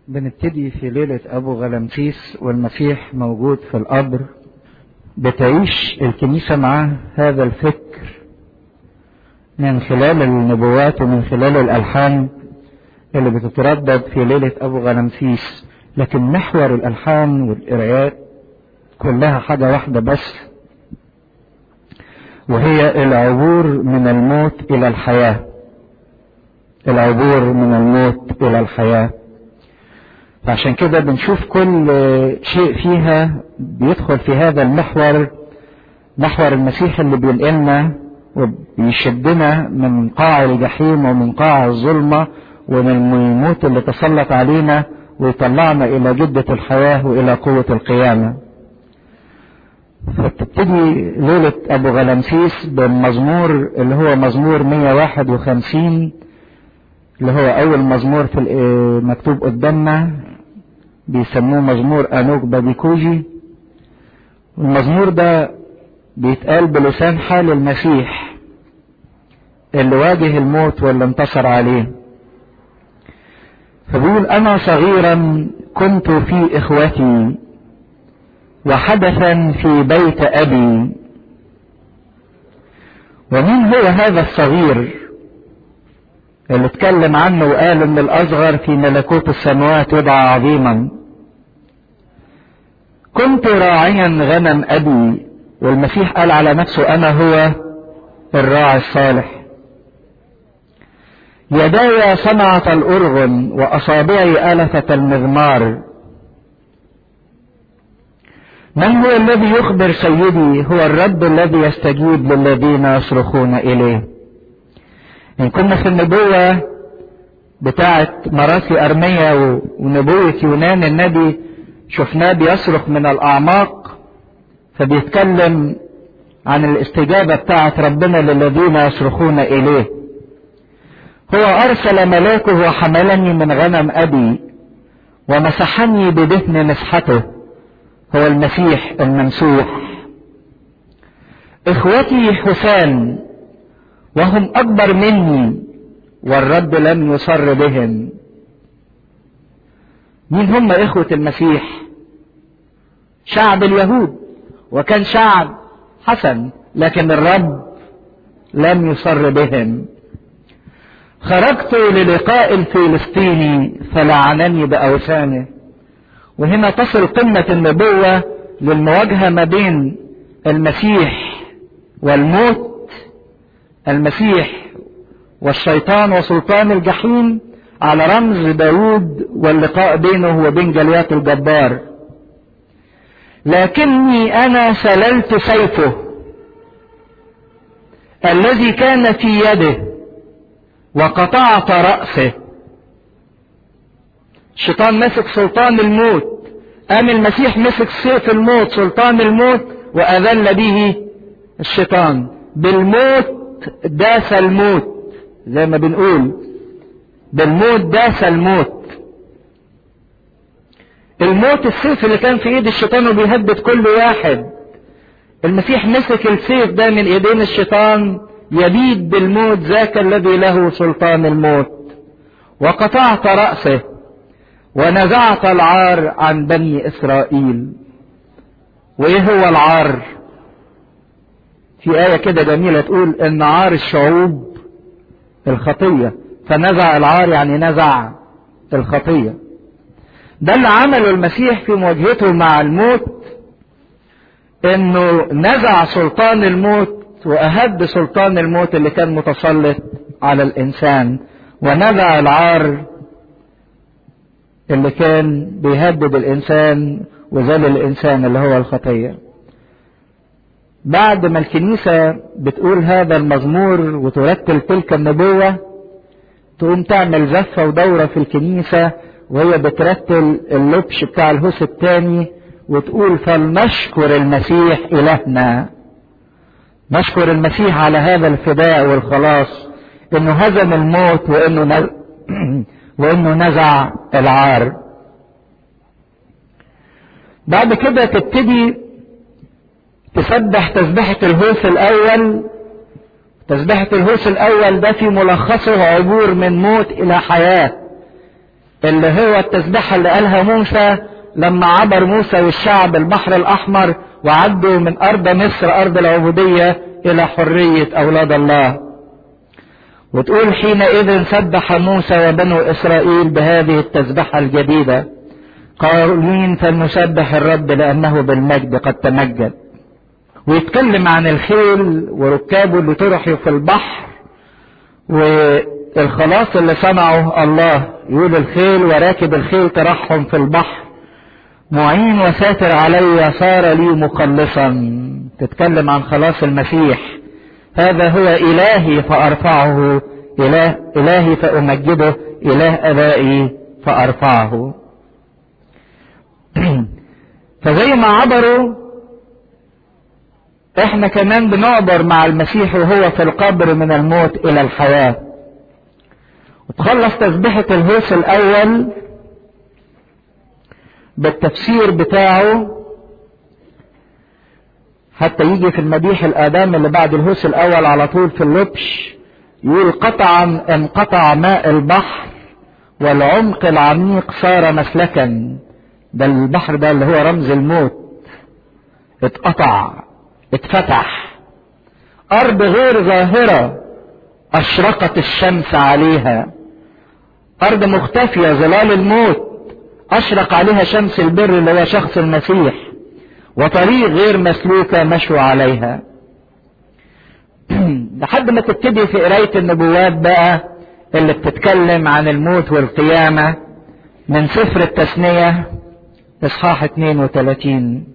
بنبتدي في ليلة أبو غلمسيس والمسيح موجود في القبر بتعيش الكنيسة معاه هذا الفكر من خلال النبوات ومن خلال الألحان اللي بتتردد في ليلة أبو غلمسيس لكن محور الألحان والقراءات كلها حاجة واحدة بس وهي العبور من الموت إلى الحياة العبور من الموت إلى الحياة فعشان كده بنشوف كل شيء فيها بيدخل في هذا المحور محور المسيح اللي بينقلنا وبيشدنا من قاع الجحيم ومن قاع الظلمة ومن الموت اللي تسلط علينا ويطلعنا إلى جدة الحياة وإلى قوة القيامة فبتبتدي ليلة أبو غلمسيس بالمزمور اللي هو مزمور 151 اللي هو أول مزمور في مكتوب قدامنا بيسموه مزمور أنوك بابيكوجي المزمور ده بيتقال بلسان حال المسيح اللي واجه الموت واللي انتصر عليه فبيقول أنا صغيرا كنت في إخوتي وحدثا في بيت أبي ومين هو هذا الصغير اللي اتكلم عنه وقال ان الاصغر في ملكوت السماوات يدعى عظيما كنت راعيا غنم ابي والمسيح قال على نفسه انا هو الراعي الصالح يداي صنعت الارغن واصابعي الفت المزمار من هو الذي يخبر سيدي هو الرب الذي يستجيب للذين يصرخون اليه ان كنا في النبوة بتاعة مراسي ارمية ونبوة يونان النبي شفناه بيصرخ من الاعماق فبيتكلم عن الاستجابة بتاعة ربنا للذين يصرخون اليه هو ارسل ملاكه وحملني من غنم ابي ومسحني بدهن مسحته هو المسيح الممسوح اخوتي حسان وهم اكبر مني والرب لم يصر بهم مين هم اخوة المسيح شعب اليهود وكان شعب حسن لكن الرب لم يصر بهم خرجت للقاء الفلسطيني فلعنني باوثانه وهنا تصل قمة النبوة للمواجهة ما بين المسيح والموت المسيح والشيطان وسلطان الجحيم على رمز داود واللقاء بينه وبين جليات الجبار لكني انا سللت سيفه الذي كان في يده وقطعت رأسه الشيطان مسك سلطان الموت قام المسيح مسك سيف الموت سلطان الموت وأذل به الشيطان بالموت داس الموت زي ما بنقول بالموت داس الموت الموت السيف اللي كان في ايد الشيطان وبيهدد كل واحد المسيح مسك السيف ده من ايدين الشيطان يبيد بالموت ذاك الذي له سلطان الموت وقطعت رأسه ونزعت العار عن بني اسرائيل وايه هو العار في آية كده جميلة تقول ان عار الشعوب الخطية فنزع العار يعني نزع الخطية ده اللي عمله المسيح في مواجهته مع الموت انه نزع سلطان الموت واهد سلطان الموت اللي كان متسلط على الانسان ونزع العار اللي كان بيهدد الانسان وذل الانسان اللي هو الخطيه بعد ما الكنيسة بتقول هذا المزمور وترتل تلك النبوة تقوم تعمل زفة ودورة في الكنيسة وهي بترتل اللبش بتاع الهوس الثاني وتقول فلنشكر المسيح إلهنا نشكر المسيح على هذا الفداء والخلاص انه هزم الموت وانه نز... وانه نزع العار بعد كده تبتدي تسبح تسبحة الهوس الأول تسبحة الهوس الأول ده في ملخصه عبور من موت إلى حياة اللي هو التسبيحة اللي قالها موسى لما عبر موسى والشعب البحر الأحمر وعدوا من أرض مصر أرض العبودية إلى حرية أولاد الله وتقول حينئذ سبح موسى وبنو إسرائيل بهذه التسبحة الجديدة قائلين فلنسبح الرب لأنه بالمجد قد تمجد ويتكلم عن الخيل وركابه اللي طرحوا في البحر والخلاص اللي صنعه الله يقول الخيل وراكب الخيل طرحهم في البحر معين وساتر علي صار لي مخلصا تتكلم عن خلاص المسيح هذا هو إلهي فأرفعه إله إلهي فأمجده إله أبائي فأرفعه فزي ما عبروا احنا كمان بنعبر مع المسيح وهو في القبر من الموت الى الحياة وتخلص تسبيحة الهوس الاول بالتفسير بتاعه حتى يجي في المديح الآدام اللي بعد الهوس الأول على طول في اللبش يقول قطعا انقطع ماء البحر والعمق العميق صار مسلكا ده البحر ده اللي هو رمز الموت اتقطع اتفتح أرض غير ظاهرة أشرقت الشمس عليها أرض مختفية ظلال الموت أشرق عليها شمس البر اللي هو شخص المسيح وطريق غير مسلوكة مشوا عليها لحد ما تبتدي في قراية النبوات بقى اللي بتتكلم عن الموت والقيامة من سفر التثنية إصحاح 32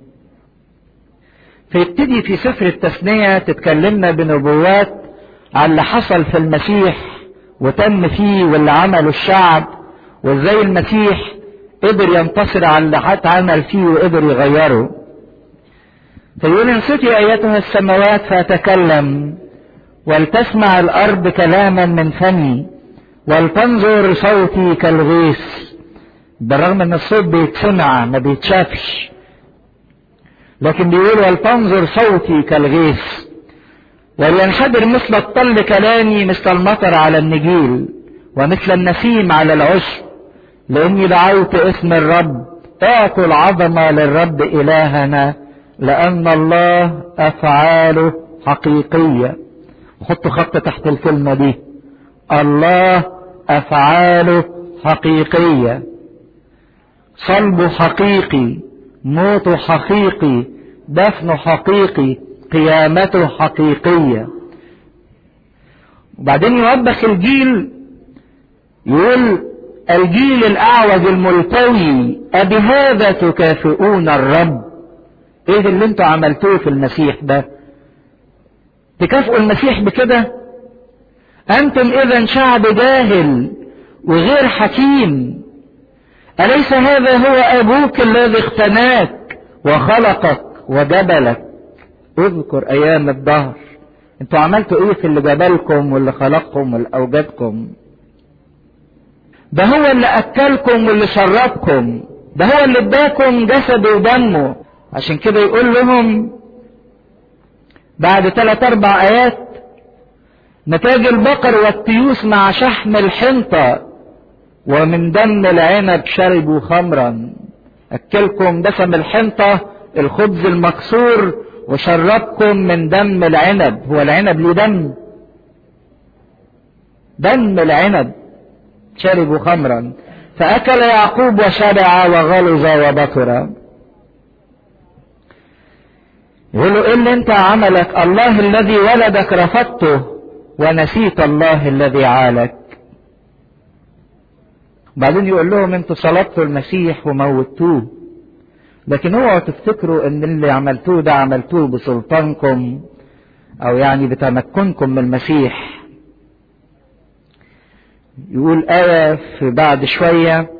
فيبتدي في سفر التثنية تتكلمنا بنبوات عن اللي حصل في المسيح وتم فيه واللي عمله الشعب وازاي المسيح قدر ينتصر على اللي اتعمل فيه وقدر يغيره فيقول انصتي ايتها السماوات فاتكلم ولتسمع الارض كلاما من فمي ولتنظر صوتي كالغيث بالرغم ان الصوت بيتسمع ما بيتشافش لكن بيقول ولتنظر صوتي كالغيث ولينحدر مثل الطل كلامي مثل المطر على النجيل ومثل النسيم على العشب لاني دعوت اسم الرب اعطوا العظمه للرب الهنا لان الله افعاله حقيقيه حطوا خط تحت الكلمه دي الله افعاله حقيقيه صلبه حقيقي موته حقيقي دفنه حقيقي قيامته حقيقيه وبعدين يوبخ الجيل يقول الجيل الاعوج الملتوي أبهذا تكافئون الرب ايه اللي انتوا عملتوه في المسيح ده تكافئوا المسيح بكده انتم اذا شعب جاهل وغير حكيم اليس هذا هو ابوك الذي اختناك وخلقك وجبلك اذكر ايام الدهر انتوا عملتوا ايه في اللي جبلكم واللي خلقكم واللي اوجدكم ده هو اللي اكلكم واللي شربكم ده هو اللي اداكم جسده ودمه عشان كده يقول لهم بعد ثلاث اربع ايات نتاج البقر والتيوس مع شحم الحنطة ومن دم العنب شربوا خمرا اكلكم دسم الحنطة الخبز المكسور وشربكم من دم العنب هو العنب ليه دم دم العنب شربوا خمرا فأكل يعقوب وشبع وغلظ وبطر يقول له ايه اللي انت عملك الله الذي ولدك رفضته ونسيت الله الذي عالك بعدين يقول لهم انتوا صلبتوا المسيح وموتوه لكن اوعوا تفتكروا ان اللي عملتوه ده عملتوه بسلطانكم او يعني بتمكنكم من المسيح يقول آية في بعد شوية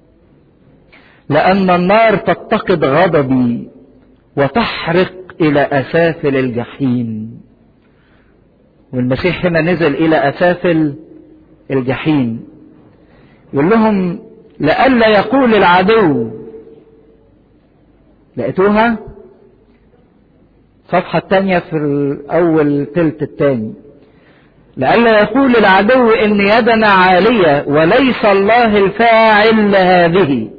لأن النار تتقد غضبي وتحرق إلى أسافل الجحيم والمسيح هنا نزل إلى أسافل الجحيم يقول لهم لئلا يقول العدو لقيتوها صفحة الثانية في الأول تلت الثاني لئلا يقول العدو ان يدنا عالية وليس الله الفاعل هذه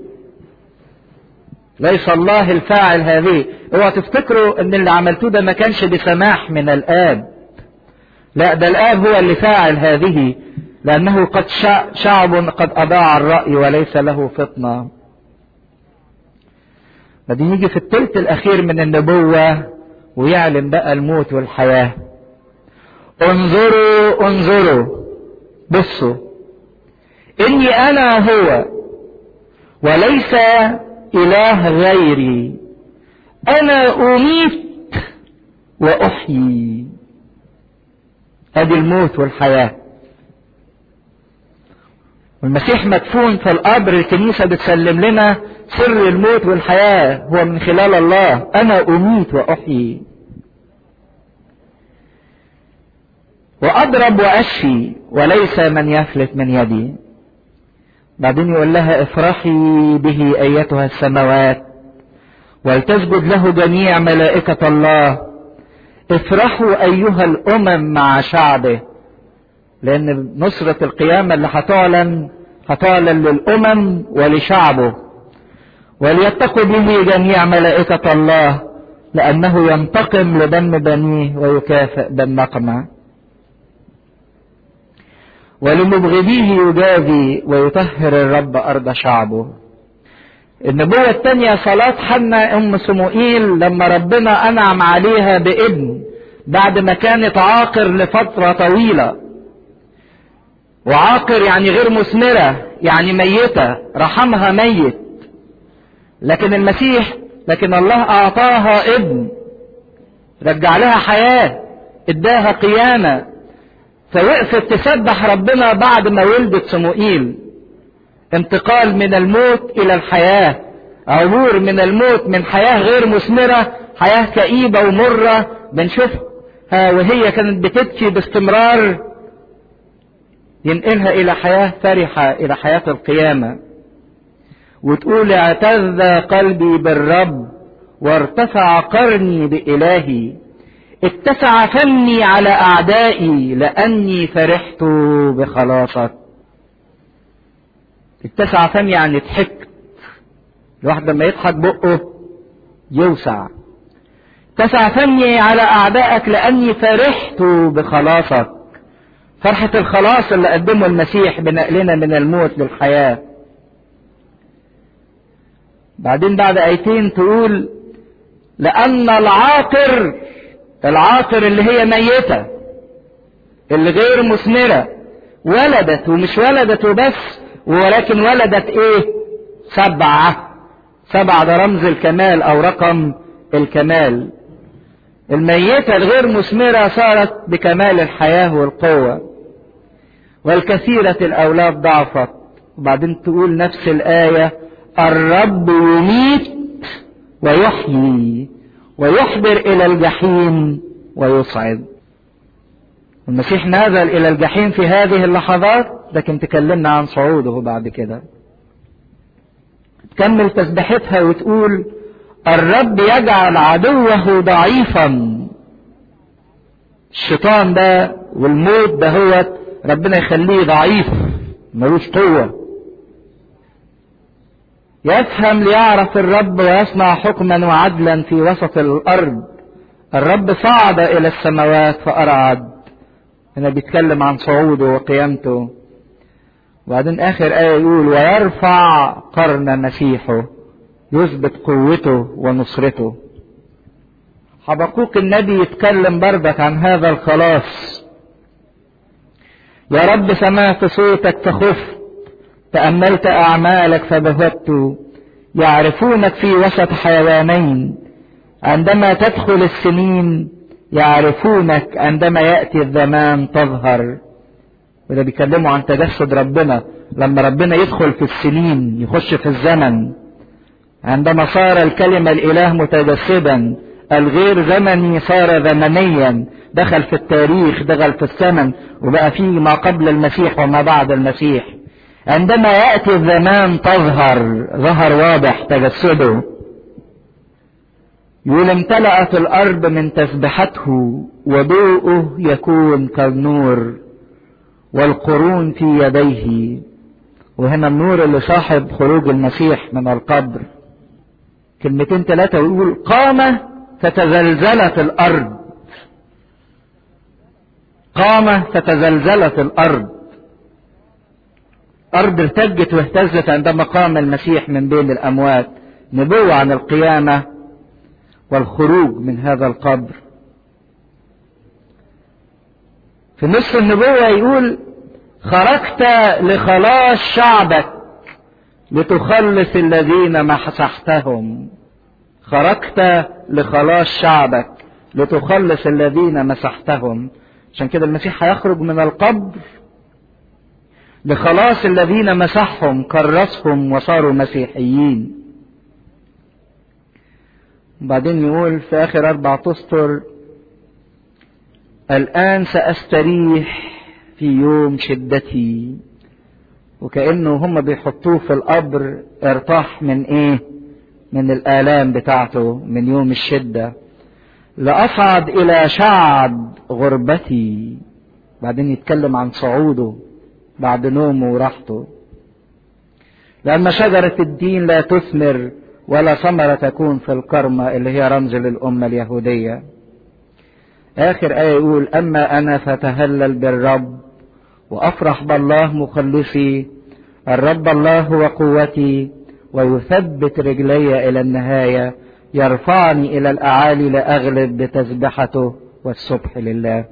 ليس الله الفاعل هذه اوعوا تفتكروا ان اللي عملتوه ده ما كانش بسماح من الاب لا ده الاب هو اللي فاعل هذه لانه قد شعب قد اضاع الرأي وليس له فطنة بعدين يجي في الثلث الاخير من النبوة ويعلن بقى الموت والحياة انظروا انظروا بصوا اني انا هو وليس اله غيري انا اميت واحيي ادي الموت والحياه والمسيح مدفون في القبر الكنيسة بتسلم لنا سر الموت والحياة هو من خلال الله أنا أميت وأحيي وأضرب وأشفي وليس من يفلت من يدي بعدين يقول لها افرحي به أيتها السماوات ولتسجد له جميع ملائكة الله افرحوا أيها الأمم مع شعبه لأن نصرة القيامة اللي هتعلن هتعلن للأمم ولشعبه وليتقوا به جميع ملائكة الله لأنه ينتقم لدم بنيه ويكافئ بالنقمة ولمبغضيه يجازي ويطهر الرب أرض شعبه النبوة الثانية صلاة حنا أم سموئيل لما ربنا أنعم عليها بابن بعد ما كانت عاقر لفترة طويلة وعاقر يعني غير مثمرة يعني ميتة رحمها ميت لكن المسيح لكن الله أعطاها ابن رجع لها حياة اداها قيامة فوقفت تسبح ربنا بعد ما ولدت سموئيل انتقال من الموت الى الحياة عبور من الموت من حياة غير مثمرة حياة كئيبة ومرة بنشوفها وهي كانت بتبكي باستمرار ينقلها الى حياة فرحة الى حياة القيامة وتقول اعتز قلبي بالرب وارتفع قرني بإلهي اتسع فمي على أعدائي لأني فرحت بخلاصك اتسع فمي يعني ضحكت الواحد لما يضحك بقه يوسع اتسع فمي على أعدائك لأني فرحت بخلاصك فرحة الخلاص اللي قدمه المسيح بنقلنا من الموت للحياة بعدين بعد آيتين تقول لأن العاقر العاقر اللي هي ميتة اللي غير مثمرة ولدت ومش ولدت وبس ولكن ولدت ايه سبعة سبعة ده رمز الكمال او رقم الكمال الميتة الغير مثمرة صارت بكمال الحياة والقوة والكثيرة الأولاد ضعفت وبعدين تقول نفس الآية الرب يميت ويحيي ويحضر إلى الجحيم ويصعد المسيح نزل إلى الجحيم في هذه اللحظات لكن تكلمنا عن صعوده بعد كده تكمل تسبحتها وتقول الرب يجعل عدوه ضعيفا الشيطان ده والموت ده هو ربنا يخليه ضعيف ملوش قوة يفهم ليعرف الرب ويصنع حكما وعدلا في وسط الأرض الرب صعد إلى السماوات فأرعد هنا بيتكلم عن صعوده وقيامته وبعدين آخر آية يقول ويرفع قرن مسيحه يثبت قوته ونصرته حبقوق النبي يتكلم بردك عن هذا الخلاص يا رب سمعت صوتك فخفت تأملت أعمالك فبهت يعرفونك في وسط حيوانين عندما تدخل السنين يعرفونك عندما يأتي الزمان تظهر وده بيكلموا عن تجسد ربنا لما ربنا يدخل في السنين يخش في الزمن عندما صار الكلمة الإله متجسدا الغير زمني صار زمنيا دخل في التاريخ دخل في الزمن وبقى فيه ما قبل المسيح وما بعد المسيح عندما يأتي الزمان تظهر ظهر واضح تجسده يقول امتلأت الأرض من تسبحته وضوءه يكون كالنور والقرون في يديه وهنا النور اللي صاحب خروج المسيح من القبر كلمتين ثلاثة ويقول قام فتزلزلت الأرض قام فتزلزلت الأرض أرض ارتجت واهتزت عندما قام المسيح من بين الأموات نبوة عن القيامة والخروج من هذا القبر في نصف النبوة يقول خرجت لخلاص شعبك لتخلص الذين مسحتهم خرجت لخلاص شعبك لتخلص الذين مسحتهم عشان كده المسيح هيخرج من القبر لخلاص الذين مسحهم كرسهم وصاروا مسيحيين بعدين يقول في آخر أربع أسطر الآن سأستريح في يوم شدتي وكأنه هم بيحطوه في القبر ارتاح من ايه من الآلام بتاعته من يوم الشدة لأصعد إلى شعب غربتي بعدين يتكلم عن صعوده بعد نومه وراحته لأن شجرة الدين لا تثمر ولا ثمرة تكون في الكرمة اللي هي رمز للأمة اليهودية آخر آية يقول أما أنا فتهلل بالرب وأفرح بالله مخلصي الرب الله هو قوتي ويثبت رجلي إلى النهاية يرفعني إلى الأعالي لأغلب بتسبحته والسبح لله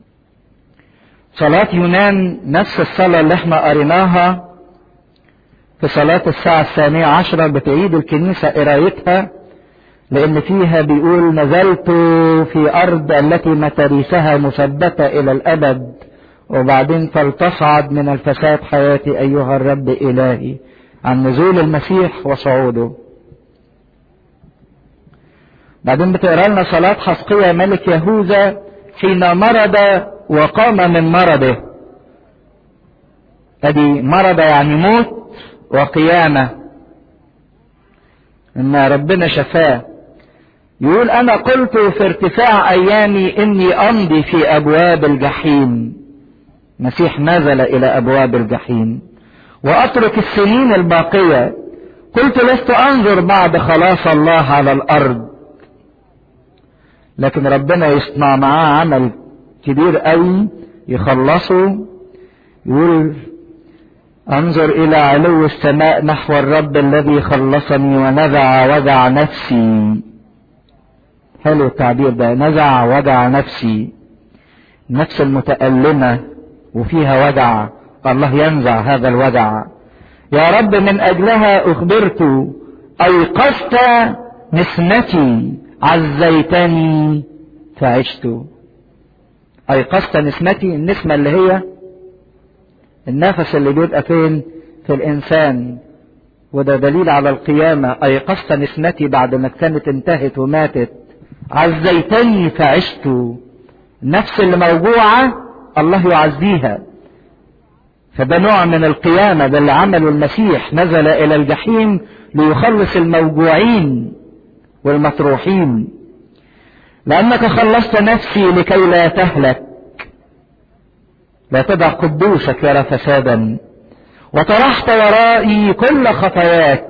صلاة يونان نفس الصلاة اللي احنا قريناها في صلاة الساعة الثانية عشرة بتعيد الكنيسة قرايتها لأن فيها بيقول نزلت في أرض التي متاريسها مثبتة إلى الأبد وبعدين فلتصعد من الفساد حياتي أيها الرب إلهي عن نزول المسيح وصعوده بعدين بتقرا لنا صلاة حسقية ملك يهوذا حين مرض وقام من مرضه ادي مرض يعني موت وقيامة ان ربنا شفاه يقول انا قلت في ارتفاع ايامي اني امضي في ابواب الجحيم مسيح نزل الى ابواب الجحيم واترك السنين الباقية قلت لست انظر بعد خلاص الله على الارض لكن ربنا يصنع معاه عمل كبير قوي يخلصه يقول انظر الى علو السماء نحو الرب الذي خلصني ونزع وجع نفسي حلو التعبير ده نزع وجع نفسي النفس المتألمة وفيها وجع الله ينزع هذا الوجع يا رب من اجلها اخبرت ايقظت نسمتي عزيتني فعشت ايقظت نسمتي النسمة اللي هي النفس اللي بيبقى فين في الانسان وده دليل على القيامة ايقظت نسمتي بعد ما كانت انتهت وماتت عزيتني فعشت النفس اللي موجوعة الله يعزيها فده نوع من القيامة ده اللي عمله المسيح نزل إلى الجحيم ليخلص الموجوعين والمطروحين لأنك خلصت نفسي لكي لا تهلك لا تدع قدوسك يرى فسادا وطرحت ورائي كل خطاياك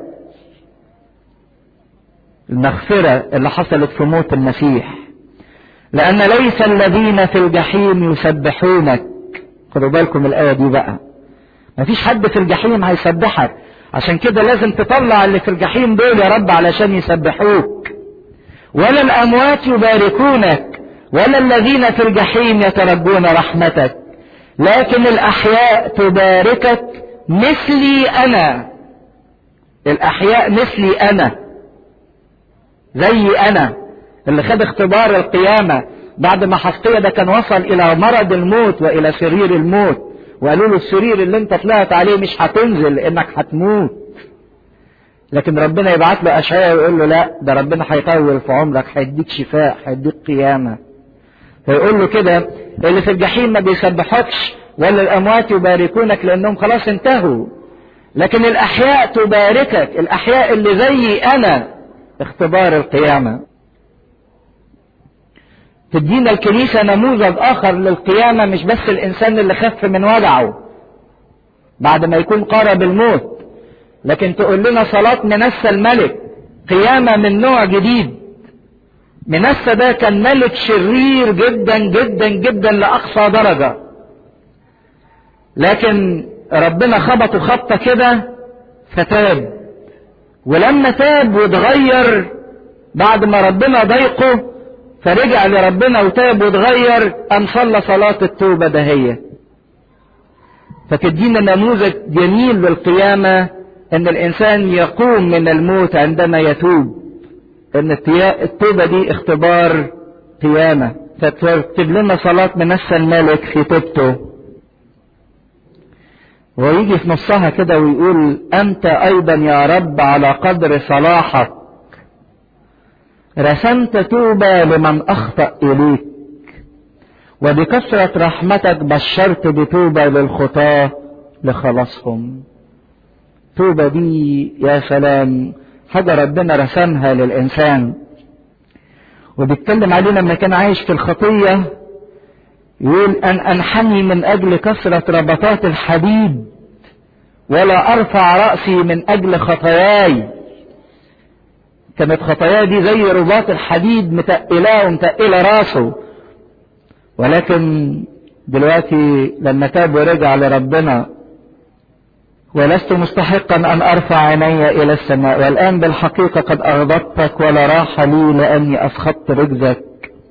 المغفرة اللي حصلت في موت المسيح لأن ليس الذين في الجحيم يسبحونك خدوا بالكم الآية دي بقى مفيش حد في الجحيم هيسبحك عشان كده لازم تطلع اللي في الجحيم دول يا رب علشان يسبحوك ولا الأموات يباركونك ولا الذين في الجحيم يترجون رحمتك لكن الأحياء تباركك مثلي أنا الأحياء مثلي أنا زي أنا اللي خد اختبار القيامة بعد ما حسقية ده كان وصل إلى مرض الموت وإلى سرير الموت وقالوا له السرير اللي انت طلعت عليه مش هتنزل لانك هتموت لكن ربنا يبعت له اشعياء ويقول له لا ده ربنا هيطول في عمرك هيديك شفاء هيديك قيامه فيقول له كده اللي في الجحيم ما بيسبحكش ولا الاموات يباركونك لانهم خلاص انتهوا لكن الاحياء تباركك الاحياء اللي زي انا اختبار القيامه تدينا الكنيسة نموذج آخر للقيامة مش بس الإنسان اللي خف من وجعه بعد ما يكون قارب الموت لكن تقول لنا صلاة منسى الملك قيامة من نوع جديد منسى ده كان ملك شرير جدا جدا جدا لأقصى درجة لكن ربنا خبطه خبطة كده فتاب ولما تاب واتغير بعد ما ربنا ضايقه فرجع لربنا وتاب واتغير قام صلى صلاة التوبة دهية فتدينا نموذج جميل للقيامة ان الانسان يقوم من الموت عندما يتوب ان التوبة دي اختبار قيامة فتكتب لنا صلاة منسى الملك في توبته ويجي في نصها كده ويقول انت ايضا يا رب على قدر صلاحك رسمت توبة لمن اخطأ اليك وبكثرة رحمتك بشرت بتوبة للخطاة لخلاصهم توبة دي يا سلام حاجة ربنا رسمها للإنسان وبيتكلم علينا لما كان عايش في الخطية يقول أن أنحني من أجل كثرة ربطات الحديد ولا أرفع رأسي من أجل خطاياي كانت خطاياه دي زي رباط الحديد متقلاه ومتقلة راسه ولكن دلوقتي لما تاب ورجع لربنا ولست مستحقا ان ارفع عيني الى السماء والان بالحقيقه قد اغضبتك ولا راح لي لاني اسخطت رجزك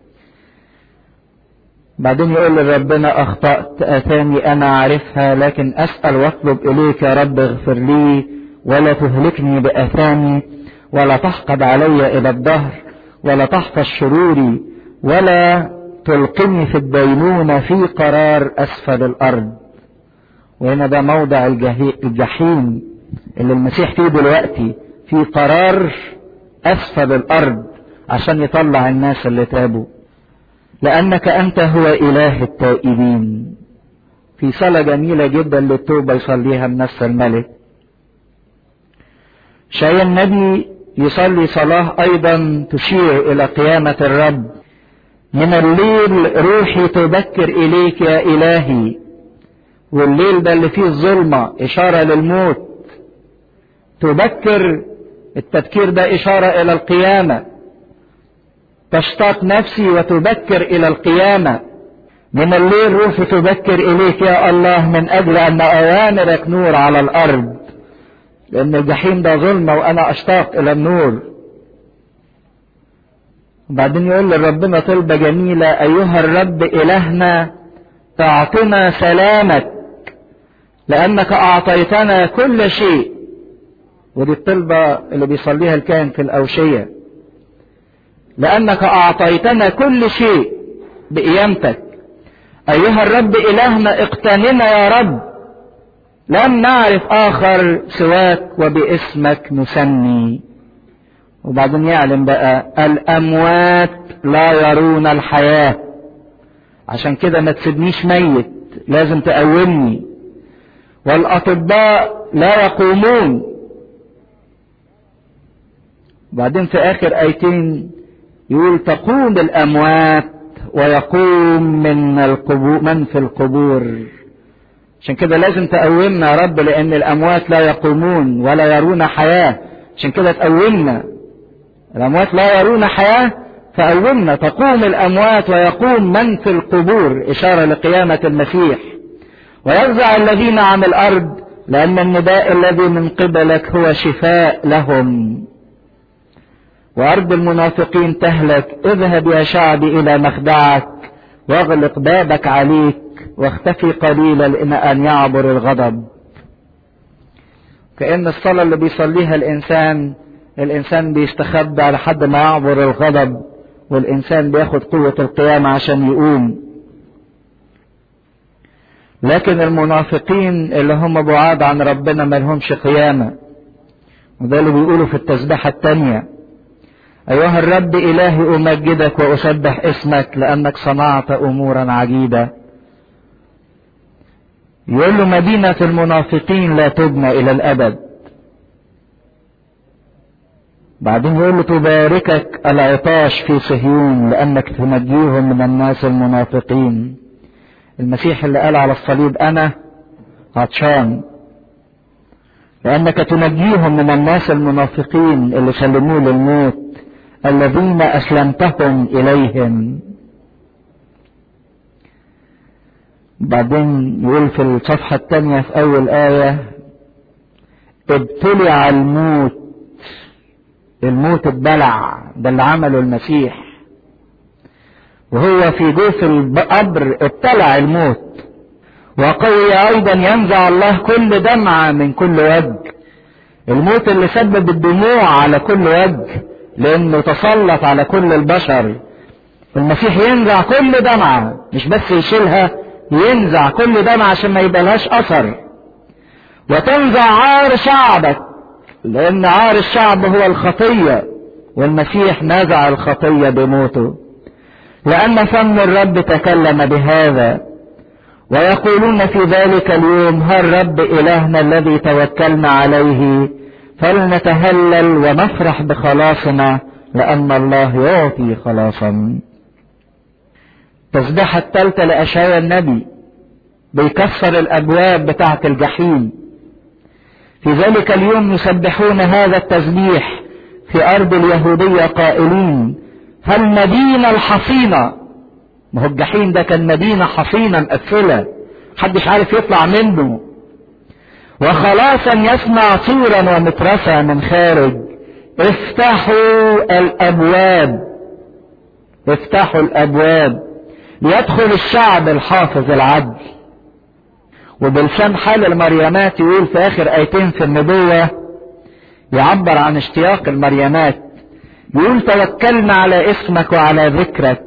بعدين يقول لربنا اخطات اثامي انا اعرفها لكن اسال واطلب اليك يا رب اغفر لي ولا تهلكني باثامي ولا تحقد علي الى الدهر ولا تحفظ شروري ولا تلقني في الدينونه في قرار اسفل الارض وهنا ده موضع الجحيم اللي المسيح فيه دلوقتي في قرار اسفل الارض عشان يطلع الناس اللي تابوا لانك انت هو اله التائبين في صلاة جميلة جدا للتوبة يصليها النفس الملك شاي النبي يصلي صلاة ايضا تشير الى قيامة الرب من الليل روحي تبكر اليك يا الهي والليل ده اللي فيه الظلمة إشارة للموت تبكر التبكير ده إشارة إلى القيامة تشتاق نفسي وتبكر إلى القيامة من الليل روحي تبكر إليك يا الله من أجل أن أوامرك نور على الأرض لأن الجحيم ده ظلمة وأنا أشتاق إلى النور وبعدين يقول لربنا طلبة جميلة أيها الرب إلهنا تعطنا سلامك لأنك أعطيتنا كل شيء ودي الطلبة اللي بيصليها الكاهن في الأوشية لأنك أعطيتنا كل شيء بقيامتك أيها الرب إلهنا اقتننا يا رب لم نعرف آخر سواك وباسمك نسمي وبعدين يعلم بقى الأموات لا يرون الحياة عشان كده ما تسيبنيش ميت لازم تقومني والأطباء لا يقومون بعدين في آخر آيتين يقول تقوم الأموات ويقوم من القبور من في القبور عشان كده لازم تقومنا يا رب لأن الأموات لا يقومون ولا يرون حياة عشان كده تقومنا الأموات لا يرون حياة فقومنا تقوم الأموات ويقوم من في القبور إشارة لقيامة المسيح ويفزع الذين عن الأرض لأن النداء الذي من قبلك هو شفاء لهم وأرض المنافقين تهلك اذهب يا شعبي إلى مخدعك واغلق بابك عليك واختفي قليلا إلى أن يعبر الغضب كأن الصلاة اللي بيصليها الإنسان الإنسان بيستخبى لحد ما يعبر الغضب والإنسان بياخد قوة القيامة عشان يقوم لكن المنافقين اللي هم بعاد عن ربنا ما لهمش قيامة وده اللي بيقولوا في التسبيحة التانية أيها الرب إلهي أمجدك وأسبح اسمك لأنك صنعت أمورا عجيبة يقول له مدينة المنافقين لا تبنى إلى الأبد بعدين يقول له تباركك العطاش في صهيون لأنك تنجيهم من الناس المنافقين المسيح اللي قال على الصليب أنا عطشان لأنك تنجيهم من الناس المنافقين اللي سلموه للموت الذين أسلمتهم إليهم بعدين يقول في الصفحة الثانية في أول آية ابتلع الموت الموت اتبلع ده اللي عمله المسيح وهو في جوف القبر ابتلع الموت وقوي ايضا ينزع الله كل دمعة من كل وجه الموت اللي سبب الدموع على كل وجه لانه تسلط على كل البشر المسيح ينزع كل دمعة مش بس يشيلها ينزع كل دمعة عشان ما يبقى لهاش اثر وتنزع عار شعبك لان عار الشعب هو الخطية والمسيح نزع الخطية بموته لان فم الرب تكلم بهذا ويقولون في ذلك اليوم هل رب إلهنا الذي توكلنا عليه فلنتهلل ونفرح بخلاصنا لأن الله يعطي خلاصا تسبيحة الثالثة لأشعياء النبي بيكسر الأبواب بتاعة الجحيم في ذلك اليوم يسبحون هذا التسبيح في أرض اليهودية قائلين هل مدينة الحصينة ما هو الجحيم ده كان مدينة حصينة مقفلة محدش عارف يطلع منه وخلاصا يسمع صورا ومترسا من خارج افتحوا الابواب افتحوا الابواب ليدخل الشعب الحافظ العدل وبلسان حال المريمات يقول في اخر ايتين في النبوة يعبر عن اشتياق المريمات يقول توكلنا على اسمك وعلى ذكرك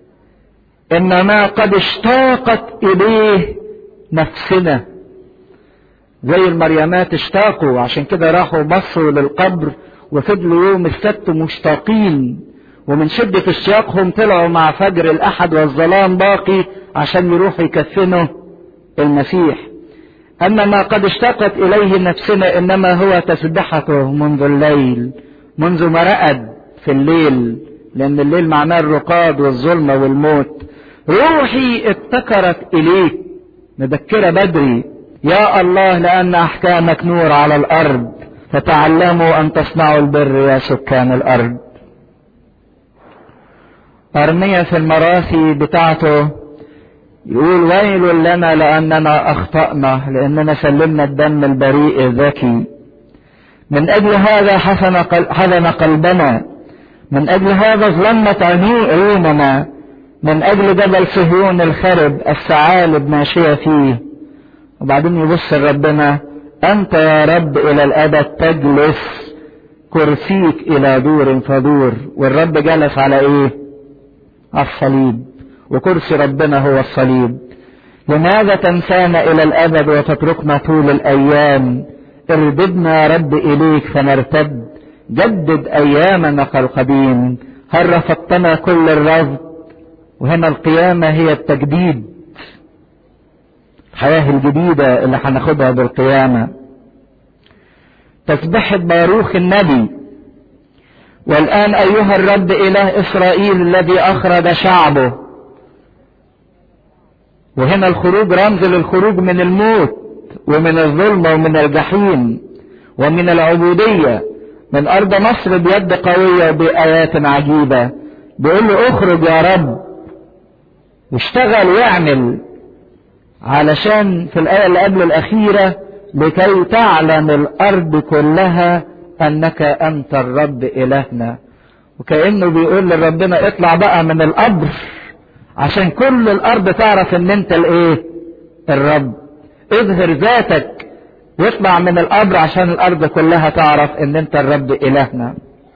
انما قد اشتاقت اليه نفسنا زي المريمات اشتاقوا عشان كده راحوا بصوا للقبر وفضلوا يوم السبت مشتاقين ومن شدة اشتياقهم طلعوا مع فجر الأحد والظلام باقي عشان يروحوا يكفنوا المسيح أما ما قد اشتاقت إليه نفسنا إنما هو تسبحته منذ الليل منذ ما رقد في الليل لأن الليل معناه الرقاد والظلمة والموت روحي ابتكرت إليك مبكرة بدري يا الله لأن أحكامك نور على الأرض فتعلموا أن تصنعوا البر يا سكان الأرض أرمية في المراثي بتاعته يقول ويل لنا لأننا أخطأنا لأننا سلمنا الدم البريء الذكي من أجل هذا حزن حزن قلبنا من أجل هذا ظلمت عيوننا من أجل جبل صهيون الخرب الثعالب ماشية فيه وبعدين يبص لربنا أنت يا رب إلى الأبد تجلس كرسيك إلى دور فدور والرب جلس على إيه؟ على الصليب وكرسي ربنا هو الصليب لماذا تنسانا إلى الأبد وتتركنا طول الأيام ارددنا يا رب إليك فنرتد جدد أيامنا كالقديم هل رفضتنا كل الرفض وهنا القيامة هي التجديد الحياة الجديدة اللي هناخدها بالقيامة تسبحة باروخ النبي والآن أيها الرب إله إسرائيل الذي أخرج شعبه وهنا الخروج رمز للخروج من الموت ومن الظلمة ومن الجحيم ومن العبودية من أرض مصر بيد قوية وبآيات عجيبة بيقول له اخرج يا رب واشتغل واعمل علشان في الآية اللي قبل الأخيرة لكي تعلم الأرض كلها أنك أنت الرب إلهنا وكأنه بيقول لربنا اطلع بقى من القبر عشان كل الأرض تعرف إن أنت الإيه؟ الرب اظهر ذاتك واطلع من القبر عشان الأرض كلها تعرف إن أنت الرب إلهنا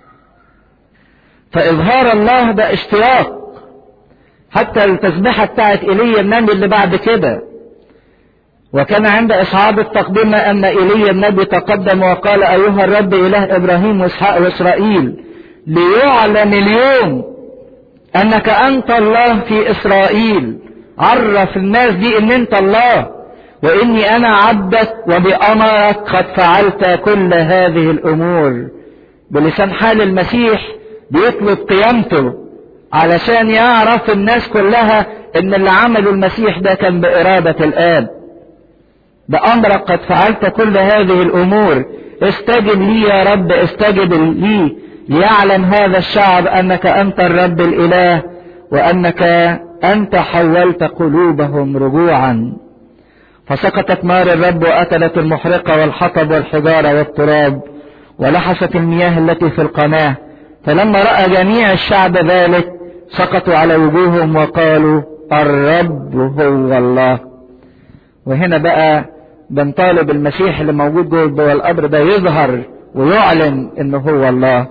فإظهار الله ده اشتياق حتى التسبيحة بتاعت إيليا النبي اللي بعد كده وكان عند إصحاب التقدمة أن إيليا النبي تقدم وقال أيها الرب إله إبراهيم وإسحاق وإسرائيل ليعلن اليوم أنك أنت الله في إسرائيل عرف الناس دي أن أنت الله وإني أنا عبدك وبأمرك قد فعلت كل هذه الأمور بلسان حال المسيح بيطلب قيامته علشان يعرف الناس كلها ان اللي عمله المسيح ده كان بإرادة الآب بأمرك قد فعلت كل هذه الأمور استجب لي يا رب استجب لي ليعلم هذا الشعب أنك أنت الرب الإله وأنك أنت حولت قلوبهم رجوعا فسقطت نار الرب وأتلت المحرقة والحطب والحجارة والتراب ولحست المياه التي في القناة فلما رأى جميع الشعب ذلك سقطوا على وجوههم وقالوا الرب هو الله وهنا بقى بنطالب المسيح اللي موجود جوه القبر ده يظهر ويعلن انه هو الله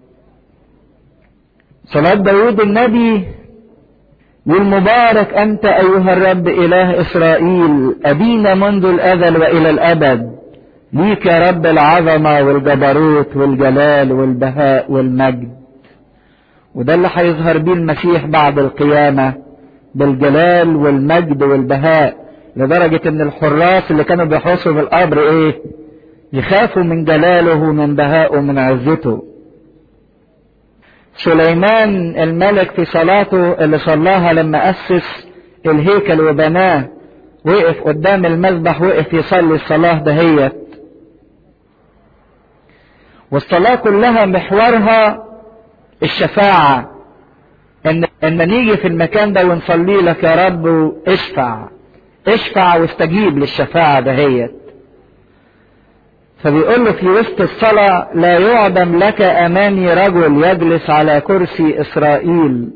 صلاة داود النبي والمبارك أنت أيها الرب إله إسرائيل أبينا منذ الأزل وإلى الأبد ليك يا رب العظمة والجبروت والجلال والبهاء والمجد وده اللي هيظهر بيه المسيح بعد القيامة بالجلال والمجد والبهاء لدرجة ان الحراس اللي كانوا بيحرسوا في القبر ايه يخافوا من جلاله ومن بهائه ومن عزته سليمان الملك في صلاته اللي صلاها لما أسس الهيكل وبناه وقف قدام المذبح وقف يصلي الصلاة دهيت والصلاة كلها محورها الشفاعة ان ان نيجي في المكان ده ونصلي لك يا رب اشفع اشفع واستجيب للشفاعة دهيت فبيقول له في وسط الصلاة لا يعدم لك أمامي رجل يجلس على كرسي إسرائيل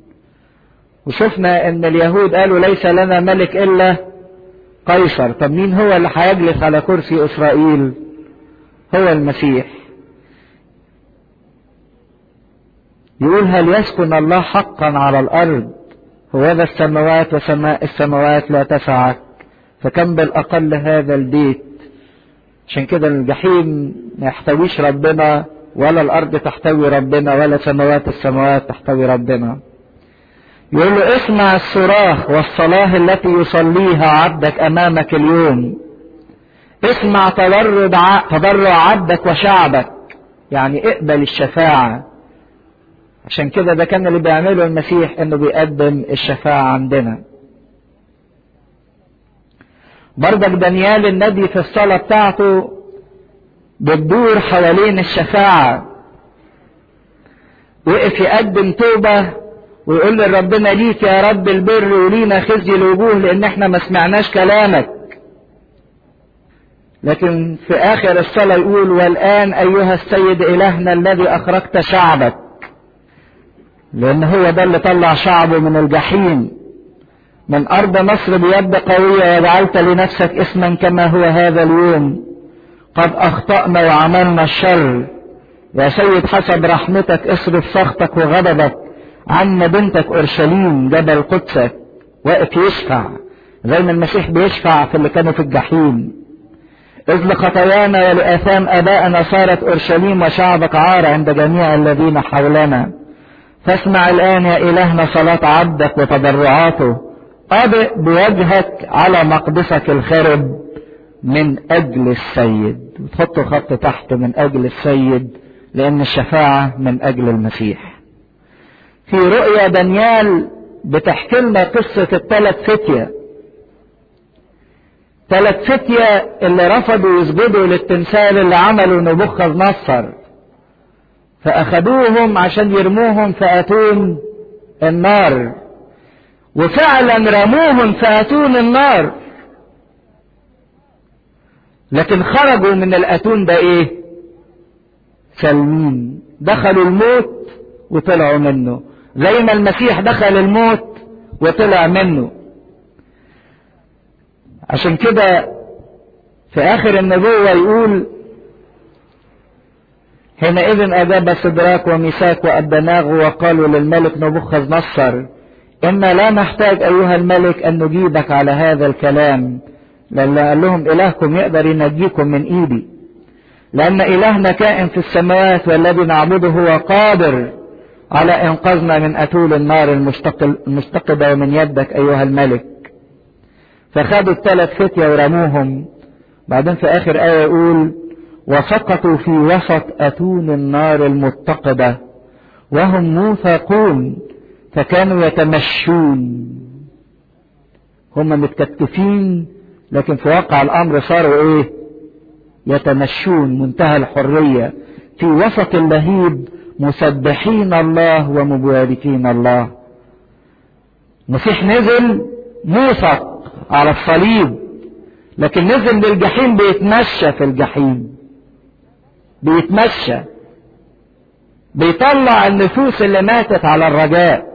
وشفنا ان اليهود قالوا ليس لنا ملك إلا قيصر طب مين هو اللي هيجلس على كرسي إسرائيل هو المسيح يقول هل يسكن الله حقا على الأرض هو ذا السماوات وسماء السماوات لا تسعك فكم بالأقل هذا البيت عشان كده الجحيم ما يحتويش ربنا ولا الأرض تحتوي ربنا ولا سماوات السماوات تحتوي ربنا يقول له اسمع الصراخ والصلاة التي يصليها عبدك أمامك اليوم اسمع تضرع تضرع عبدك وشعبك يعني اقبل الشفاعة عشان كده ده كان اللي بيعمله المسيح انه بيقدم الشفاعة عندنا بردك دانيال النبي في الصلاة بتاعته بتدور حوالين الشفاعة وقف يقدم توبة ويقول لربنا ليك يا رب البر ولينا خزي الوجوه لان احنا ما سمعناش كلامك لكن في اخر الصلاة يقول والان ايها السيد الهنا الذي اخرجت شعبك لان هو ده اللي طلع شعبه من الجحيم من أرض مصر بيد قوية وجعلت لنفسك اسما كما هو هذا اليوم قد أخطأنا وعملنا الشر يا سيد حسب رحمتك اصرف سخطك وغضبك عن بنتك أورشليم جبل قدسك واقف يشفع زي ما المسيح بيشفع في اللي كانوا في الجحيم إذ لخطايانا ولآثام آبائنا صارت أورشليم وشعبك عار عند جميع الذين حولنا فاسمع الآن يا إلهنا صلاة عبدك وتضرعاته أبئ بوجهك على مقدسك الخرب من أجل السيد وتحط خط تحت من أجل السيد لأن الشفاعة من أجل المسيح في رؤيا دانيال بتحكي لنا قصة الثلاث فتية ثلاث فتية اللي رفضوا يسجدوا للتمثال اللي عملوا نبوخذ نصر فأخذوهم عشان يرموهم في أتون النار وفعلا رموهم في أتون النار لكن خرجوا من الأتون ده إيه؟ سالمين دخلوا الموت وطلعوا منه زي ما المسيح دخل الموت وطلع منه عشان كده في آخر النبوة يقول حينئذ أجاب سدراك وميساك وأبناغ وقالوا للملك نبوخذ نصر إنا لا نحتاج أيها الملك أن نجيبك على هذا الكلام لأن قال لهم إلهكم يقدر ينجيكم من إيدي لأن إلهنا كائن في السماوات والذي نعبده هو قادر على إنقاذنا من أتول النار المستقبة من يدك أيها الملك فخدوا الثلاث فتية ورموهم بعدين في آخر آية يقول وسقطوا في وسط أتون النار المتقدة وهم موثقون فكانوا يتمشون هم متكتفين لكن في واقع الأمر صاروا إيه يتمشون منتهى الحرية في وسط اللهيب مسبحين الله ومباركين الله المسيح نزل موثق على الصليب لكن نزل للجحيم بيتمشى في الجحيم بيتمشى بيطلع النفوس اللي ماتت على الرجاء